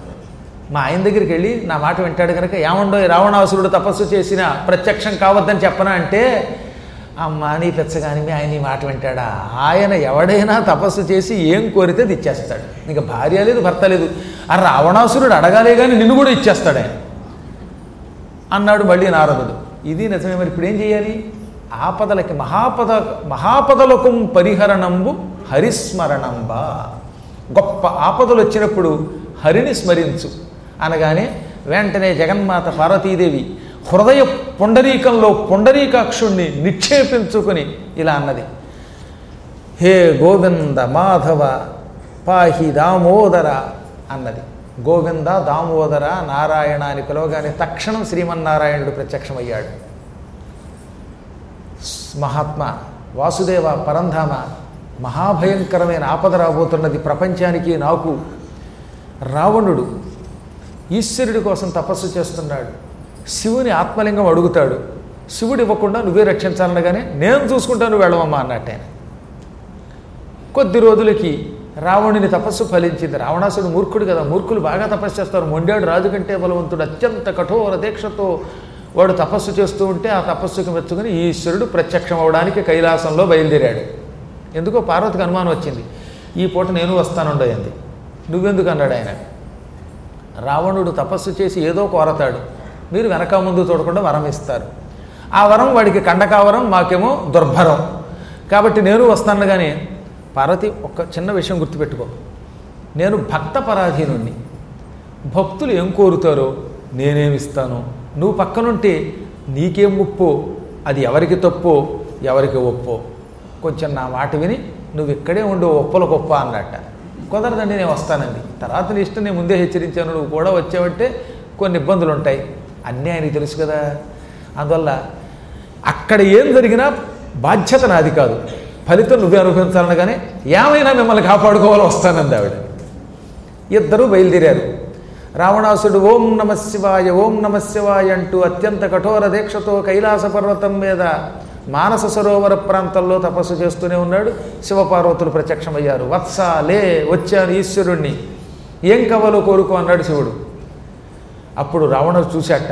మా ఆయన దగ్గరికి వెళ్ళి నా మాట వింటాడు కనుక ఏమండో ఈ రావణాసురుడు తపస్సు చేసిన ప్రత్యక్షం కావద్దని చెప్పనా అంటే అమ్మా నీ పెచ్చగాని మీ ఆయన ఈ మాట వింటాడా ఆయన ఎవడైనా తపస్సు చేసి ఏం కోరితే అది ఇచ్చేస్తాడు ఇంకా భార్య లేదు భర్త లేదు ఆ రావణాసురుడు అడగాలే కానీ నిన్ను కూడా ఇచ్చేస్తాడు ఆయన అన్నాడు మళ్ళీ నారదుడు ఇది నిజమే మరి ఇప్పుడు ఏం చేయాలి ఆపదలకి మహాపద మహాపదలకు పరిహరణంబు హరిస్మరణంబా గొప్ప ఆపదలు వచ్చినప్పుడు హరిని స్మరించు అనగానే వెంటనే జగన్మాత పార్వతీదేవి హృదయ పుండరీకంలో పుండరీకాక్షుణ్ణి నిక్షేపించుకుని ఇలా అన్నది హే గోవింద మాధవ పాహి దామోదర అన్నది గోవింద దామోదర నారాయణ అని పిలవగానే తక్షణం శ్రీమన్నారాయణుడు ప్రత్యక్షమయ్యాడు మహాత్మ వాసుదేవ పరంధామ మహాభయంకరమైన ఆపద రాబోతున్నది ప్రపంచానికి నాకు రావణుడు ఈశ్వరుడి కోసం తపస్సు చేస్తున్నాడు శివుని ఆత్మలింగం అడుగుతాడు శివుడు ఇవ్వకుండా నువ్వే రక్షించాలనగానే నేను చూసుకుంటాను వెళ్ళవమ్మా అన్నట్టు ఆయన కొద్ది రోజులకి రావణుని తపస్సు ఫలించింది రావణాసుడు మూర్ఖుడు కదా మూర్ఖులు బాగా తపస్సు చేస్తారు మొండాడు రాజు కంటే బలవంతుడు అత్యంత కఠోర దీక్షతో వాడు తపస్సు చేస్తూ ఉంటే ఆ తపస్సుకు మెచ్చుకుని ఈశ్వరుడు ప్రత్యక్షం అవడానికి కైలాసంలో బయలుదేరాడు ఎందుకో పార్వతికి అనుమానం వచ్చింది ఈ పూట నేను వస్తానుండయింది నువ్వెందుకు అన్నాడు ఆయన రావణుడు తపస్సు చేసి ఏదో కోరతాడు మీరు వెనక ముందు చూడకుండా వరం ఇస్తారు ఆ వరం వాడికి కండకావరం మాకేమో దుర్భరం కాబట్టి నేను వస్తాను కానీ పార్వతి ఒక చిన్న విషయం గుర్తుపెట్టుకో నేను భక్త పరాధీనుణ్ణి భక్తులు ఏం కోరుతారో నేనేమిస్తాను నువ్వు పక్కనుంటే నీకేం ముప్పో అది ఎవరికి తప్పో ఎవరికి ఒప్పో కొంచెం నా మాట విని నువ్వు ఇక్కడే ఉండు ఒప్పల గొప్ప అన్నట్ట కుదరదండి నేను వస్తానండి తర్వాత నీ ఇష్టం నేను ముందే హెచ్చరించాను నువ్వు కూడా వచ్చావంటే కొన్ని ఇబ్బందులు ఉంటాయి అన్నీ ఆయనకి తెలుసు కదా అందువల్ల అక్కడ ఏం జరిగినా బాధ్యత నాది కాదు ఫలితం నువ్వే అనుభవించాలనగానే ఏమైనా మిమ్మల్ని కాపాడుకోవాలో వస్తానంది ఆవిడ ఇద్దరూ బయలుదేరారు రావణాసుడు ఓం నమ శివాయ ఓం నమ శివాయ అంటూ అత్యంత కఠోర దీక్షతో కైలాస పర్వతం మీద మానస సరోవర ప్రాంతంలో తపస్సు చేస్తూనే ఉన్నాడు శివపార్వతులు ప్రత్యక్షమయ్యారు వత్స లే వచ్చాను ఈశ్వరుణ్ణి ఏం కవలో కోరుకో అన్నాడు శివుడు అప్పుడు రావణుడు చూశాట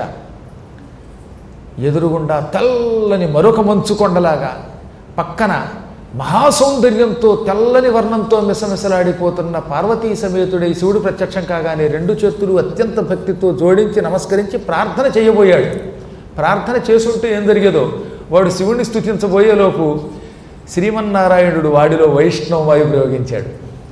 ఎదురుగుండా తెల్లని మరొక మంచు కొండలాగా పక్కన మహాసౌందర్యంతో తెల్లని వర్ణంతో మిసమిసలాడిపోతున్న పార్వతీ సమేతుడై శివుడు ప్రత్యక్షం కాగానే రెండు చేతులు అత్యంత భక్తితో జోడించి నమస్కరించి ప్రార్థన చేయబోయాడు ప్రార్థన చేసుంటే ఏం జరిగేదో వాడు శివుణ్ణి స్థుతించబోయేలోపు శ్రీమన్నారాయణుడు వాడిలో వైష్ణవమాయి ప్రయోగించాడు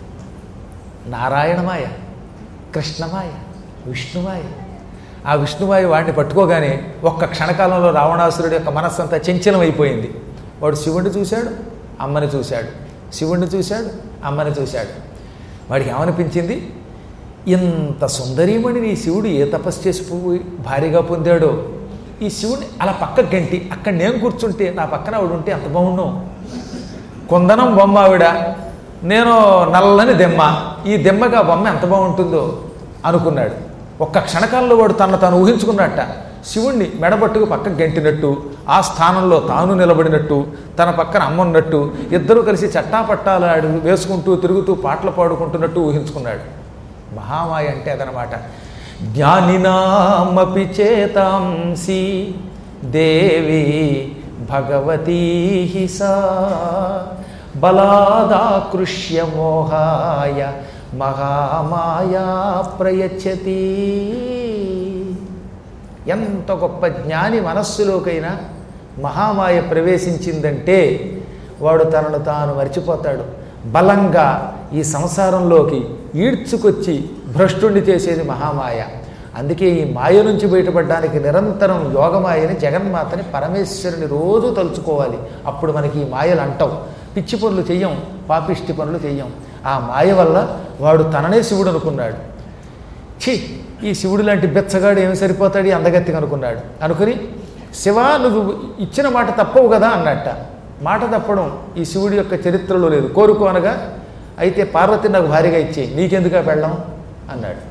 నారాయణమాయ కృష్ణమాయ విష్ణుమాయ ఆ విష్ణుమాయ వాడిని పట్టుకోగానే ఒక్క క్షణకాలంలో రావణాసురుడి యొక్క మనస్సంతా చంచలం అయిపోయింది వాడు శివుణ్ణి చూశాడు అమ్మని చూశాడు శివుణ్ణి చూశాడు అమ్మని చూశాడు వాడికి ఏమనిపించింది ఇంత సుందరీమణిని ఈ శివుడు ఏ తపస్సు చేసి పోయి భారీగా పొందాడో ఈ శివుని అలా పక్క గంటి అక్కడ నేను కూర్చుంటే నా పక్కన ఆవిడ ఉంటే అంత బాగుండు కుందనం బొమ్మ ఆవిడ నేను నల్లని దెమ్మ ఈ దెమ్మగా బొమ్మ ఎంత బాగుంటుందో అనుకున్నాడు ఒక్క క్షణకాలంలో వాడు తను తాను ఊహించుకున్నట్ట శివుణ్ణి మెడబట్టుకు పక్కకు గెంటినట్టు ఆ స్థానంలో తాను నిలబడినట్టు తన పక్కన అమ్మ ఉన్నట్టు ఇద్దరూ కలిసి చట్టాపట్టాలు ఆడు వేసుకుంటూ తిరుగుతూ పాటలు పాడుకుంటున్నట్టు ఊహించుకున్నాడు మహామాయ అంటే అదనమాట జ్ఞానినామపి చేతాంసి దేవి భగవతీ హి సా బలాదాకృష్య మోహాయ మహామాయా ప్రయచ్చతి ఎంత గొప్ప జ్ఞాని మనస్సులోకైనా మహామాయ ప్రవేశించిందంటే వాడు తనను తాను మర్చిపోతాడు బలంగా ఈ సంసారంలోకి ఈడ్చుకొచ్చి భ్రష్టుణ్ణి చేసేది మహామాయ అందుకే ఈ మాయ నుంచి బయటపడడానికి నిరంతరం యోగమాయని జగన్మాతని పరమేశ్వరుని రోజు తలుచుకోవాలి అప్పుడు మనకి ఈ మాయలు అంటావు పిచ్చి పనులు చెయ్యం పాపిష్టి పనులు చెయ్యం ఆ మాయ వల్ల వాడు తననే శివుడు అనుకున్నాడు ఛీ ఈ శివుడు లాంటి బెచ్చగాడు ఏమి సరిపోతాడు ఈ అందగత్తిగా అనుకున్నాడు అనుకుని శివ నువ్వు ఇచ్చిన మాట తప్పవు కదా అన్నట్ట మాట తప్పడం ఈ శివుడి యొక్క చరిత్రలో లేదు కోరుకో అనగా అయితే పార్వతి నాకు భారీగా ఇచ్చే నీకెందుగా పెళ్ళం అన్నాడు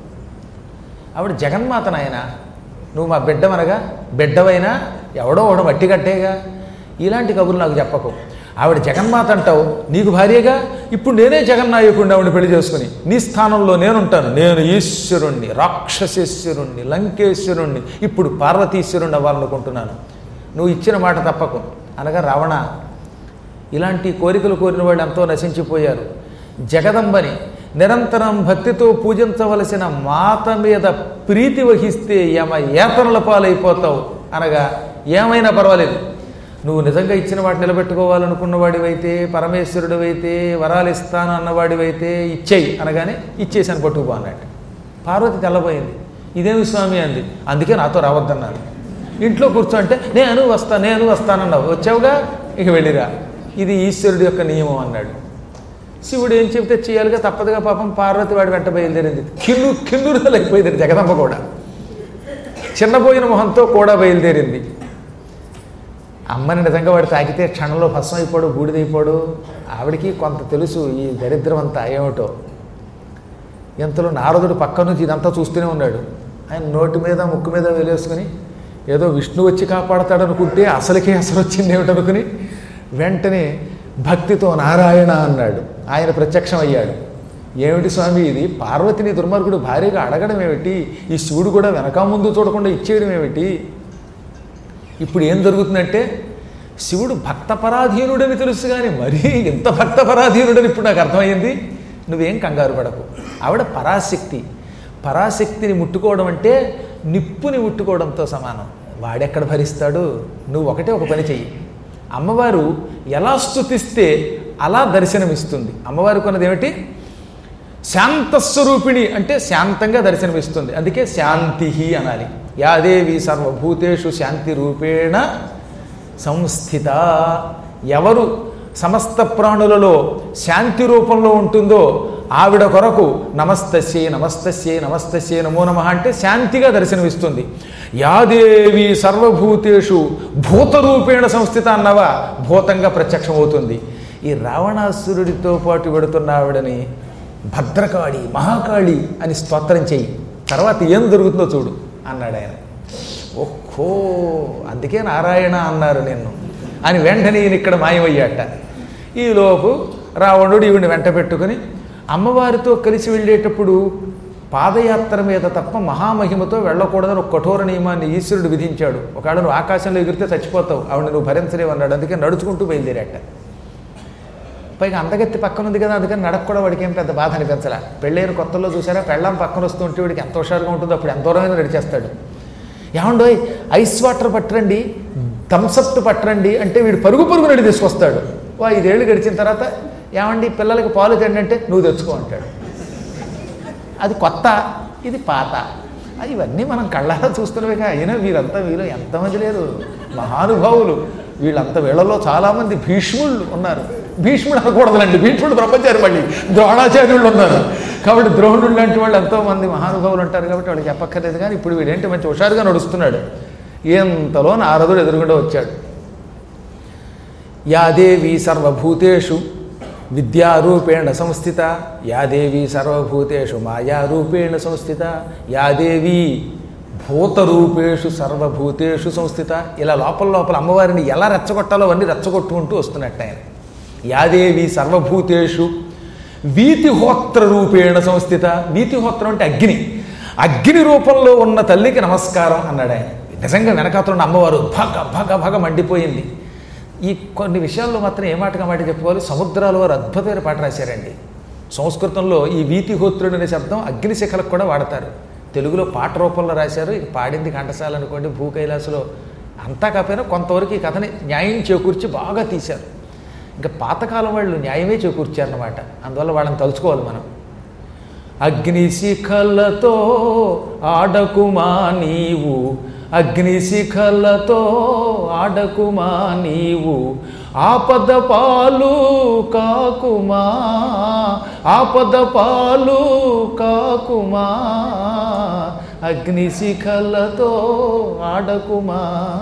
ఆవిడ జగన్మాత నాయన నువ్వు మా బిడ్డమనగా బిడ్డవైనా ఎవడో ఒకడు మట్టి కట్టేగా ఇలాంటి కబుర్లు నాకు చెప్పకు ఆవిడ జగన్మాత అంటావు నీకు భార్యగా ఇప్పుడు నేనే జగన్నాయకుడిని ఆవిడ పెళ్లి చేసుకుని నీ స్థానంలో నేనుంటాను నేను ఈశ్వరుణ్ణి రాక్షసేశ్వరుణ్ణి లంకేశ్వరుణ్ణి ఇప్పుడు పార్వతీశ్వరుణ్ణి అవ్వాలనుకుంటున్నాను నువ్వు ఇచ్చిన మాట తప్పకు అనగా రావణ ఇలాంటి కోరికలు కోరిన వాళ్ళు ఎంతో నశించిపోయారు జగదంబని నిరంతరం భక్తితో పూజించవలసిన మాత మీద ప్రీతి వహిస్తే యమ ఏతనుల పాలైపోతావు అనగా ఏమైనా పర్వాలేదు నువ్వు నిజంగా ఇచ్చిన వాటి నిలబెట్టుకోవాలనుకున్న వాడివైతే పరమేశ్వరుడివైతే వరాలు ఇస్తాను అన్నవాడివైతే ఇచ్చేయి అనగానే ఇచ్చేసాను పట్టుకుపో అన్నట్టు పార్వతి తెల్లబోయింది ఇదేమి స్వామి అంది అందుకే నాతో రావద్దన్నాను ఇంట్లో కూర్చోంటే నేను వస్తా నేను వస్తానన్నావు వచ్చావుగా ఇక వెళ్ళిరా ఇది ఈశ్వరుడి యొక్క నియమం అన్నాడు శివుడు ఏం చెబితే చేయాలిగా తప్పదుగా పాపం పార్వతి వాడి వెంట బయలుదేరింది కిన్ను కిన్నురలైపోయింది జగదమ్మ కూడా చిన్నపోయిన మొహంతో కూడా బయలుదేరింది అమ్మని నిజంగా వాడు తాకితే క్షణంలో భస్మం అయిపోడు బూడిదైపోడు ఆవిడికి కొంత తెలుసు ఈ దరిద్రం అంతా ఏమిటో ఇంతలో నారదుడు పక్క నుంచి ఇదంతా చూస్తూనే ఉన్నాడు ఆయన నోటి మీద ముక్కు మీద వేలేసుకుని ఏదో విష్ణు వచ్చి కాపాడతాడు అనుకుంటే అసలుకే అసలు వచ్చింది ఏమిటనుకుని వెంటనే భక్తితో నారాయణ అన్నాడు ఆయన ప్రత్యక్షం అయ్యాడు ఏమిటి స్వామి ఇది పార్వతిని దుర్మార్గుడు భార్యగా అడగడం ఏమిటి ఈ శివుడు కూడా వెనక ముందు చూడకుండా ఇచ్చేయడం ఏమిటి ఇప్పుడు ఏం జరుగుతుందంటే శివుడు భక్త పరాధీనుడని తెలుసు కానీ మరీ ఇంత భక్త పరాధీనుడని ఇప్పుడు నాకు అర్థమైంది నువ్వేం కంగారు పడకు ఆవిడ పరాశక్తి పరాశక్తిని ముట్టుకోవడం అంటే నిప్పుని ముట్టుకోవడంతో సమానం వాడెక్కడ భరిస్తాడు నువ్వు ఒకటే ఒక పని చెయ్యి అమ్మవారు ఎలా స్థుతిస్తే అలా దర్శనమిస్తుంది అమ్మవారు కొన్నది ఏమిటి శాంతస్వరూపిణి అంటే శాంతంగా దర్శనమిస్తుంది అందుకే శాంతి అనాలి యాదేవి సర్వభూతేషు శాంతి రూపేణ సంస్థిత ఎవరు సమస్త ప్రాణులలో శాంతి రూపంలో ఉంటుందో ఆవిడ కొరకు నమస్తస్యే నమస్తస్యే నమస్తస్యే నమో నమ అంటే శాంతిగా దర్శనమిస్తుంది యాదేవి సర్వభూతేషు భూతరూపేణ సంస్థిత అన్నవా భూతంగా ప్రత్యక్షమవుతుంది ఈ రావణాసురుడితో పాటు పెడుతున్న ఆవిడని భద్రకాళి మహాకాళి అని స్తోత్రం చెయ్యి తర్వాత ఏం జరుగుతుందో చూడు అన్నాడు ఆయన ఓహో అందుకే నారాయణ అన్నారు నిన్ను అని వెంటనే ఈయన ఇక్కడ మాయమయ్యాట ఈలోపు రావణుడు ఈవిని వెంట పెట్టుకుని అమ్మవారితో కలిసి వెళ్ళేటప్పుడు పాదయాత్ర మీద తప్ప మహామహిమతో వెళ్ళకూడదని ఒక కఠోర నియమాన్ని ఈశ్వరుడు విధించాడు ఒకవేళ నువ్వు ఆకాశంలో ఎగిరితే చచ్చిపోతావు ఆవిడ నువ్వు భరించలేవు అన్నాడు అందుకే నడుచుకుంటూ బయలుదేరాట పైగా అందగత్తి పక్కన ఉంది కదా అందుకని నడక కూడా వాడికి ఏం పెద్ద బాధ అనిపించలే పెళ్ళైన కొత్తలో చూసారా పెళ్ళం పక్కన వస్తుంటే వాడికి ఎంత హుషారుగా ఉంటుందో అప్పుడు ఎంత దూరమైనా నడిచేస్తాడు ఏమండోయ్ ఐస్ వాటర్ పట్టరండి థమ్సప్ పట్టరండి అంటే వీడు పరుగు పరుగు నడి తీసుకొస్తాడు ఓ ఐదేళ్ళు గడిచిన తర్వాత ఏమండి పిల్లలకి పాలు తిండి అంటే నువ్వు తెచ్చుకో అంటాడు అది కొత్త ఇది పాత ఆ, ఇవన్నీ మనం కళ్ళారా చూస్తున్నవిగా అయినా వీరంతా వీళ్ళు ఎంతమంది లేరు మహానుభావులు వీళ్ళంత వీళ్ళలో చాలామంది భీష్ముళ్ళు ఉన్నారు భీష్ముడు అనకూడదులండి భీష్ముడు బ్రహ్మచారి మళ్ళీ ద్రోణాచార్యుళ్ళు ఉన్నారు కాబట్టి ద్రోణుడు లాంటి వాళ్ళు ఎంతోమంది మహానుభావులు ఉంటారు కాబట్టి వాళ్ళకి చెప్పక్కర్లేదు కానీ ఇప్పుడు వీడేంటి మంచి హుషారుగా నడుస్తున్నాడు ఎంతలో నారదుడు ఎదురుగుండా వచ్చాడు యాదేవి సర్వభూతేషు విద్యారూపేణ సంస్థిత యాదేవి సర్వభూతేషు మాయారూపేణ సంస్థిత యాదేవి భూతరూపేషు సర్వభూతేషు సంస్థిత ఇలా లోపల లోపల అమ్మవారిని ఎలా రెచ్చగొట్టాలో అవన్నీ రెచ్చగొట్టుకుంటూ వస్తున్నట్టు ఆయన యాదేవి సర్వభూతేషు వీతిహోత్ర రూపేణ సంస్థిత వీతిహోత్రం అంటే అగ్ని అగ్ని రూపంలో ఉన్న తల్లికి నమస్కారం అన్నాడు ఆయన నిజంగా వెనకాతలు ఉన్న అమ్మవారు భగ భగ భగ మండిపోయింది ఈ కొన్ని విషయాల్లో మాత్రం ఏ మాటగా మాట చెప్పుకోవాలి సముద్రాల వారు అద్భుతమైన పాట రాశారండి సంస్కృతంలో ఈ వీతిహోత్రుడు అనే శబ్దం అగ్నిశిఖలకు కూడా వాడతారు తెలుగులో పాట రూపంలో రాశారు ఇక పాడింది ఘంటసాల అనుకోండి భూ కైలాసలో అంతా కాకపోయినా కొంతవరకు ఈ కథని న్యాయం చేకూర్చి బాగా తీశారు ఇంకా పాతకాలం వాళ్ళు న్యాయమే చేకూర్చారన్నమాట అందువల్ల వాళ్ళని తలుచుకోవాలి మనం అగ్నిశిఖలతో ఆడకుమా నీవు అగ్నిశిఖలతో ఆడకుమా నీవు ఆపద పాలు కాకుమా ఆపద పాలు కాకుమా అగ్నిశిఖలతో ఆడకుమా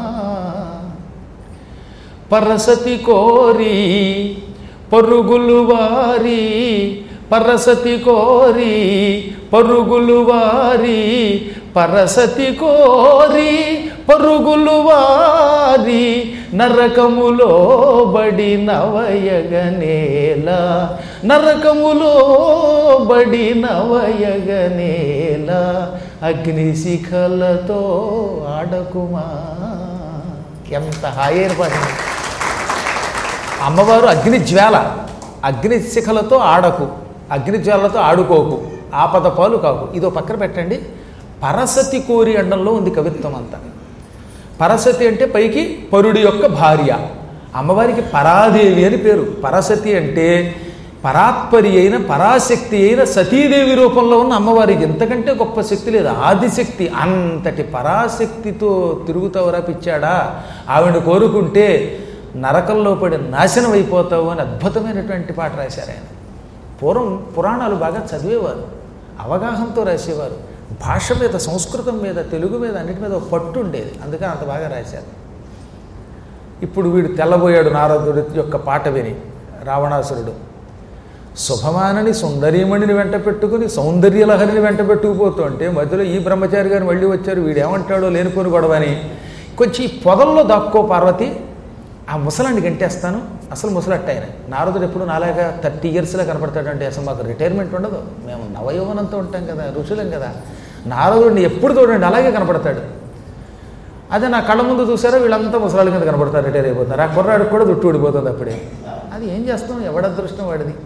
పరసతి కోరి పరుగులు వారి పరసతి కోరి పరుగులు వారి పరసతి కోరి పరుగులు వారి నరకములో బడి నవయగనేల నరకములో బడి నవయగనేల అగ్నిశిఖలతో ఆడకుమా ఎంత హాయైన పాట అమ్మవారు అగ్ని జ్వాల అగ్ని శిఖలతో ఆడకు అగ్ని జ్వాలతో ఆడుకోకు ఆపద పాలు కాకు ఇదో పక్కన పెట్టండి పరసతి కోరి అండంలో ఉంది కవిత్వం అంతా పరసతి అంటే పైకి పరుడి యొక్క భార్య అమ్మవారికి పరాదేవి అని పేరు పరసతి అంటే పరాత్పరి అయిన పరాశక్తి అయిన సతీదేవి రూపంలో ఉన్న అమ్మవారికి ఎంతకంటే గొప్ప శక్తి లేదు ఆదిశక్తి అంతటి పరాశక్తితో తిరుగుతావురా పిచ్చాడా ఆవిడ కోరుకుంటే నరకంలో పడి నాశనం అయిపోతావు అని అద్భుతమైనటువంటి పాట రాశారు ఆయన పూర్వం పురాణాలు బాగా చదివేవారు అవగాహనతో రాసేవారు భాష మీద సంస్కృతం మీద తెలుగు మీద అన్నిటి మీద ఒక పట్టు ఉండేది అందుకని అంత బాగా రాశారు ఇప్పుడు వీడు తెల్లబోయాడు నారదుడి యొక్క పాట విని రావణాసురుడు శుభమానని సుందరీమణిని వెంట పెట్టుకుని సౌందర్యలహరిని వెంట పెట్టుకుపోతూ అంటే మధ్యలో ఈ బ్రహ్మచారి గారు మళ్ళీ వచ్చారు వీడు ఏమంటాడో లేనిపోని గొడవ అని కొంచెం ఈ పొదల్లో దాక్కో పార్వతి ఆ ముసలాన్ని గంటేస్తాను అసలు ముసలట్ట ఆయన నారదుడు ఎప్పుడు నాలాగా థర్టీ ఇయర్స్లో కనపడతాడంటే అసలు మాకు రిటైర్మెంట్ ఉండదు మేము నవయౌవనంతో ఉంటాం కదా ఋషులం కదా నారదుడిని ఎప్పుడు చూడండి అలాగే కనపడతాడు అదే నా కళ్ళ ముందు చూసారా వీళ్ళంతా ముసలాళ్ళ కింద కనపడతారు రిటైర్ అయిపోతారు ఆ కుర్రాడికి కూడా దుట్టు ఊడిపోతుంది అప్పుడే అది ఏం చేస్తాం ఎవడ అదృష్టం వాడిది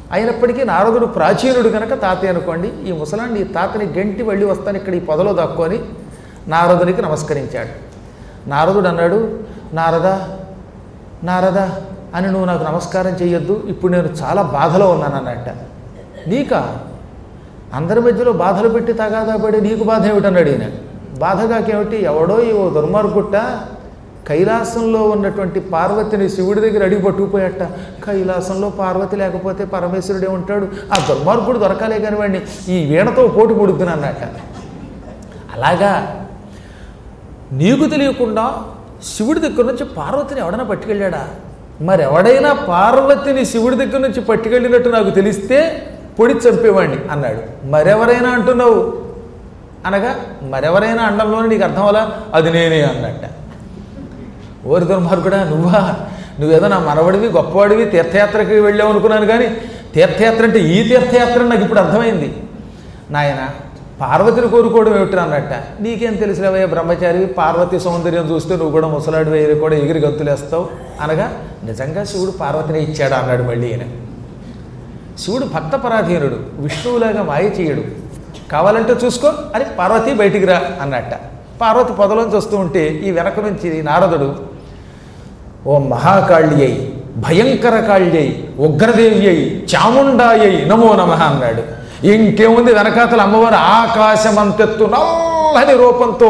అయినప్పటికీ నారదుడు ప్రాచీనుడు కనుక తాతయ్య అనుకోండి ఈ ముసలాండి ఈ తాతని గంటి వెళ్ళి వస్తాను ఇక్కడ ఈ పొదలో దాక్కొని నారదునికి నమస్కరించాడు నారదుడు అన్నాడు నారదా నారదా అని నువ్వు నాకు నమస్కారం చేయొద్దు ఇప్పుడు నేను చాలా బాధలో ఉన్నాను అన్నట్ట నీకా అందరి మధ్యలో బాధలు పెట్టి తగాదా పడి నీకు బాధ ఏమిటన్నాడు ఈయన బాధగాకేమిటి ఎవడో ఈ ఓ దుర్మార్గుట్ట కైలాసంలో ఉన్నటువంటి పార్వతిని శివుడి దగ్గర అడిగి పట్టుకుపోయట కైలాసంలో పార్వతి లేకపోతే పరమేశ్వరుడే ఉంటాడు ఆ దుర్మార్గుడు దొరకాలే కానీ వాడిని ఈ వీణతో పోటు పొడుద్దును అన్నట్ట అలాగా నీకు తెలియకుండా శివుడి దగ్గర నుంచి పార్వతిని ఎవడైనా పట్టుకెళ్ళాడా మరి ఎవడైనా పార్వతిని శివుడి దగ్గర నుంచి పట్టుకెళ్ళినట్టు నాకు తెలిస్తే పొడి చంపేవాడిని అన్నాడు మరెవరైనా అంటున్నావు అనగా మరెవరైనా అండంలోనే నీకు అర్థం అలా అది నేనే అన్నట్ట ఓరి దుర్మార్గుడా నువ్వా నువ్వేదో నా మనవడివి గొప్పవాడివి తీర్థయాత్రకి వెళ్ళావు అనుకున్నాను కానీ తీర్థయాత్ర అంటే ఈ తీర్థయాత్ర అని నాకు ఇప్పుడు అర్థమైంది నాయన పార్వతిని కోరుకోవడం ఏమిటి అన్నట్ట నీకేం తెలుసులేవయ్య బ్రహ్మచారి పార్వతి సౌందర్యం చూస్తే నువ్వు కూడా ముసలాడి వేరు కూడా ఎగిరి గంతులేస్తావు అనగా నిజంగా శివుడు పార్వతిని ఇచ్చాడు అన్నాడు మళ్ళీ ఈయన శివుడు భక్త పరాధీనుడు విష్ణువులాగా మాయ చేయడు కావాలంటే చూసుకో అని పార్వతి బయటికి రా అన్నట్ట పార్వతి పొదలోంచి వస్తూ ఉంటే ఈ వెనక నుంచి నారదుడు ఓ మహాకాళ్యై భయంకర కాళ్యై ఉగ్రదేవ్యై చాముండాయై నమో నమ అన్నాడు ఇంకేముంది వెనకాతల అమ్మవారు ఆకాశమంతెత్తు నల్లని రూపంతో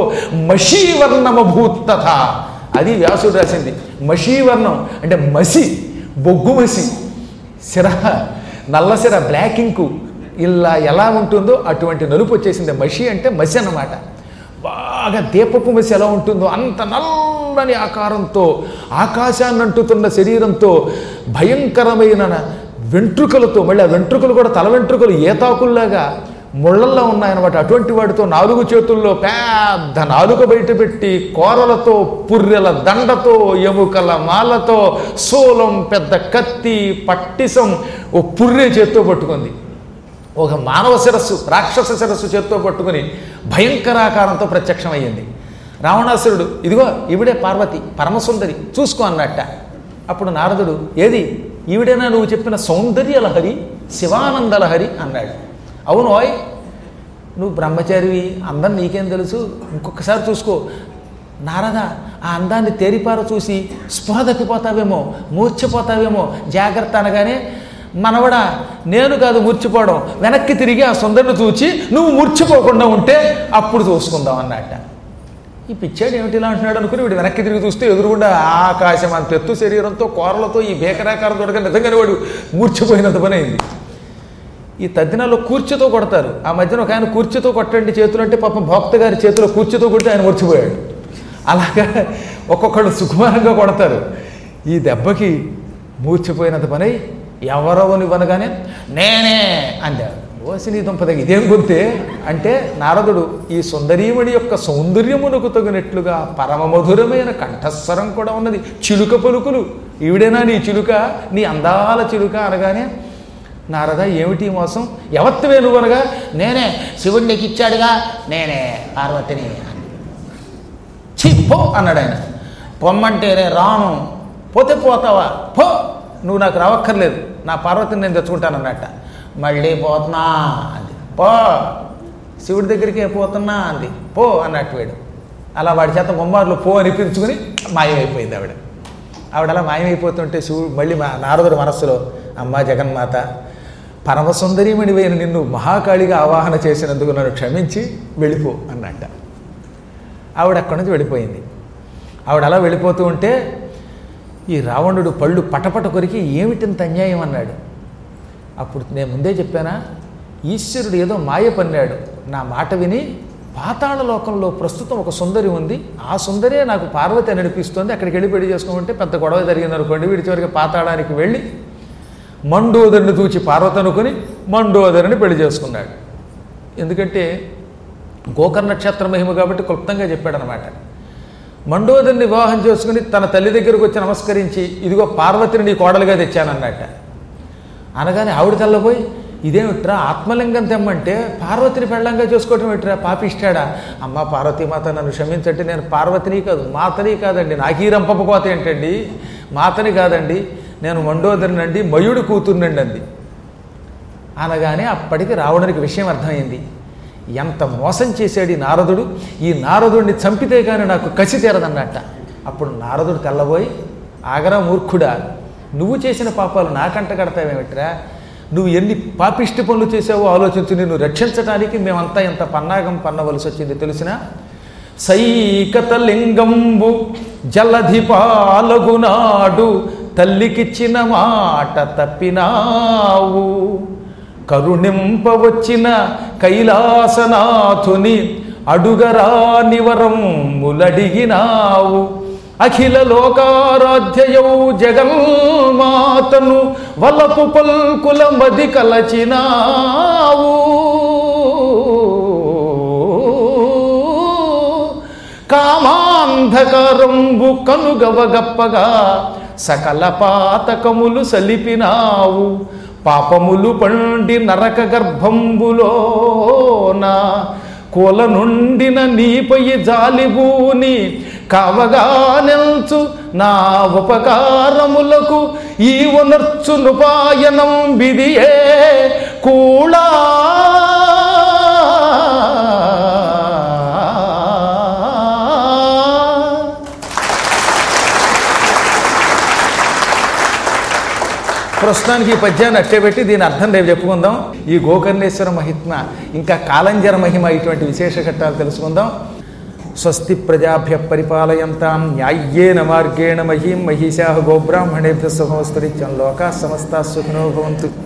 మషీవర్ణమభూత్తథ అది వ్యాసుడు రాసింది మషీవర్ణం అంటే మసి బొగ్గు మసి సిర నల్ల సిర బ్లాక్ ఇంకు ఇలా ఎలా ఉంటుందో అటువంటి నలుపు వచ్చేసింది మషి అంటే మసి అన్నమాట బాగా దీపపు మసి ఎలా ఉంటుందో అంత నల్లని ఆకారంతో ఆకాశాన్ని అంటుతున్న శరీరంతో భయంకరమైన వెంట్రుకలతో మళ్ళీ ఆ వెంట్రుకలు కూడా తల వెంట్రుకలు ఏతాకుల్లాగా ముళ్ళల్లో ఉన్నాయన్నమాట అటువంటి వాటితో నాలుగు చేతుల్లో పెద్ద నాలుక బయట పెట్టి కోరలతో పుర్రెల దండతో ఎముకల మాలతో సోలం పెద్ద కత్తి పట్టిసం ఓ పుర్రె చేత్తో పట్టుకుంది ఒక మానవ శిరస్సు రాక్షస శిరస్సు చేత్తో పట్టుకుని భయంకరాకారంతో ప్రత్యక్షమయ్యింది రావణాసురుడు ఇదిగో ఈవిడే పార్వతి పరమసుందరి చూసుకో అన్నట్ట అప్పుడు నారదుడు ఏది ఈవిడేనా నువ్వు చెప్పిన సౌందర్య లహరి శివానంద లహరి అన్నాడు అవును ఓయ్ నువ్వు బ్రహ్మచారివి అందం నీకేం తెలుసు ఇంకొకసారి చూసుకో నారద ఆ అందాన్ని తేరిపార చూసి స్పృహ తప్పిపోతావేమో మూర్చిపోతావేమో జాగ్రత్త అనగానే మనవడా నేను కాదు మూర్చిపోవడం వెనక్కి తిరిగి ఆ సుందరిని చూచి నువ్వు మూర్చిపోకుండా ఉంటే అప్పుడు చూసుకుందాం అన్నట్ట ఈ పిచ్చాడు ఏమిటి ఇలా అంటున్నాడు అనుకుని వీడు వెనక్కి తిరిగి చూస్తే ఎదురుగుండా ఆకాశం అంత ఎత్తు శరీరంతో కూరలతో ఈ బేకరాకారం దొరక నిజంగానే వాడు మూర్చిపోయినంత పని అయింది ఈ తద్దినాల్లో కూర్చుతో కొడతారు ఆ మధ్యన ఒక ఆయన కూర్చుతో కొట్టండి చేతులు అంటే పాపం భక్త గారి చేతిలో కూర్చుతో కొడితే ఆయన మర్చిపోయాడు అలాగా ఒక్కొక్కడు సుకుమారంగా కొడతారు ఈ దెబ్బకి మూర్చిపోయినంత పని ఎవరవని వనగానే నేనే అంటాడు ఓసిని దుంపదగి ఇదేం గుర్తే అంటే నారదుడు ఈ సుందరీమణి యొక్క సౌందర్యమునకు తగినట్లుగా పరమ మధురమైన కంఠస్వరం కూడా ఉన్నది చిలుక పలుకులు ఈవిడేనా నీ చిలుక నీ అందాల చిలుక అనగానే నారద ఏమిటి ఈ మోసం ఎవత్తువే నువ్వు అనగా నేనే శివుడు నీకు ఇచ్చాడుగా నేనే పార్వతిని ఛీ పో అన్నాడు ఆయన పొమ్మంటే రే రాను పోతే పోతావా పో నువ్వు నాకు రావక్కర్లేదు నా పార్వతిని నేను తెచ్చుకుంటాను అన్నట్ట మళ్ళీ పోతున్నా అంది పో శివుడి దగ్గరికి పోతున్నా అంది పో అన్నట్టు వీడు అలా వాడి చేత బొమ్మార్లు పో అనిపించుకుని మాయమైపోయింది ఆవిడ ఆవిడ అలా మాయమైపోతుంటే శివుడు మళ్ళీ మా నారదుడు మనస్సులో అమ్మ జగన్మాత పరమసుందరీమణివైన నిన్ను మహాకాళిగా ఆవాహన చేసినందుకు నన్ను క్షమించి వెళ్ళిపో అన్నట్ట ఆవిడ అక్కడి నుంచి వెళ్ళిపోయింది ఆవిడ అలా వెళ్ళిపోతూ ఉంటే ఈ రావణుడు పళ్ళు పటపట కొరికి ఏమిటింత అన్యాయం అన్నాడు అప్పుడు నేను ముందే చెప్పానా ఈశ్వరుడు ఏదో మాయ పన్నాడు నా మాట విని పాతాళ లోకంలో ప్రస్తుతం ఒక సుందరి ఉంది ఆ సుందరే నాకు పార్వతి అని అనిపిస్తుంది అక్కడికి వెళ్ళి పెళ్లి చేసుకోమంటే పెద్ద గొడవ జరిగింది అనుకోండి వీడి చివరికి పాతాళానికి వెళ్ళి మండోదరిని తూచి పార్వతి అనుకుని మండోదరిని పెళ్లి చేసుకున్నాడు ఎందుకంటే గోకర్ణ నక్షత్ర మహిమ కాబట్టి క్లుప్తంగా చెప్పాడనమాట మండోదరిని వివాహం చేసుకుని తన తల్లి దగ్గరకు వచ్చి నమస్కరించి ఇదిగో పార్వతిని నీ కోడలుగా తెచ్చానన్నట్ట అనగానే ఆవిడ తెల్లపోయి ఇదేమిట్రా ఆత్మలింగం తెమ్మంటే పార్వతిని పెళ్ళంగా చేసుకోవటం ఏమిట్రా పాపిష్టాడా అమ్మ పార్వతీమాత నన్ను క్షమించండి నేను పార్వతిని కాదు మాతని కాదండి నాకు ఈ రంపకపోతే ఏంటండి మాతని కాదండి నేను మండోదరినండి మయుడి కూతుర్నండి అంది అనగానే అప్పటికి రావణునికి విషయం అర్థమైంది ఎంత మోసం చేశాడు ఈ నారదుడు ఈ నారదుడిని చంపితే కానీ నాకు కసి తీరదన్నట్ట అప్పుడు నారదుడు తెల్లబోయి ఆగరా మూర్ఖుడా నువ్వు చేసిన పాపాలు నాకంట కడతావేమిట్రా నువ్వు ఎన్ని పాపిష్టి పనులు చేసావో ఆలోచించు నిన్ను రక్షించడానికి మేమంతా ఎంత పన్నాగం పన్నవలసి వచ్చింది తెలిసినా సైకత లింగంబు జలధి పాలగునాడు తల్లికిచ్చిన మాట తప్పినావు కరుణింపవచ్చిన కైలాసనాథుని అడుగరా నివరములడిగినావు అఖిల లోకారాధ్యయౌ జగన్మాతను వలపు పల్కుల మది కలచినావు కామాంధకారంబు కనుగవగప్పగా సకల పాతకములు సలిపినావు పాపములు పండి నరక గర్భంబులోన కుల నుండిన నీపై జాలిబూని కావగా నెల్చు నా ఉపకారములకు ఈ ఉనర్చునుపాయనం బిదియే కూళా ప్రస్తుతానికి ఈ పద్యాన్ని అట్టేపెట్టి దీని అర్థం రేపు చెప్పుకుందాం ఈ గోకర్ణేశ్వర మహిత్మ ఇంకా కాలంజర మహిమ ఇటువంటి విశేష ఘట్టాలు తెలుసుకుందాం స్వస్తి ప్రజాభ్య పరిపాలయంతాం న్యాయ్యేన మార్గేణ మహీం మహిషా గోబ్రాహ్మణేభ్య శుభమస్తు నిత్యం లోకా సమస్తా సుఖినో భవంతు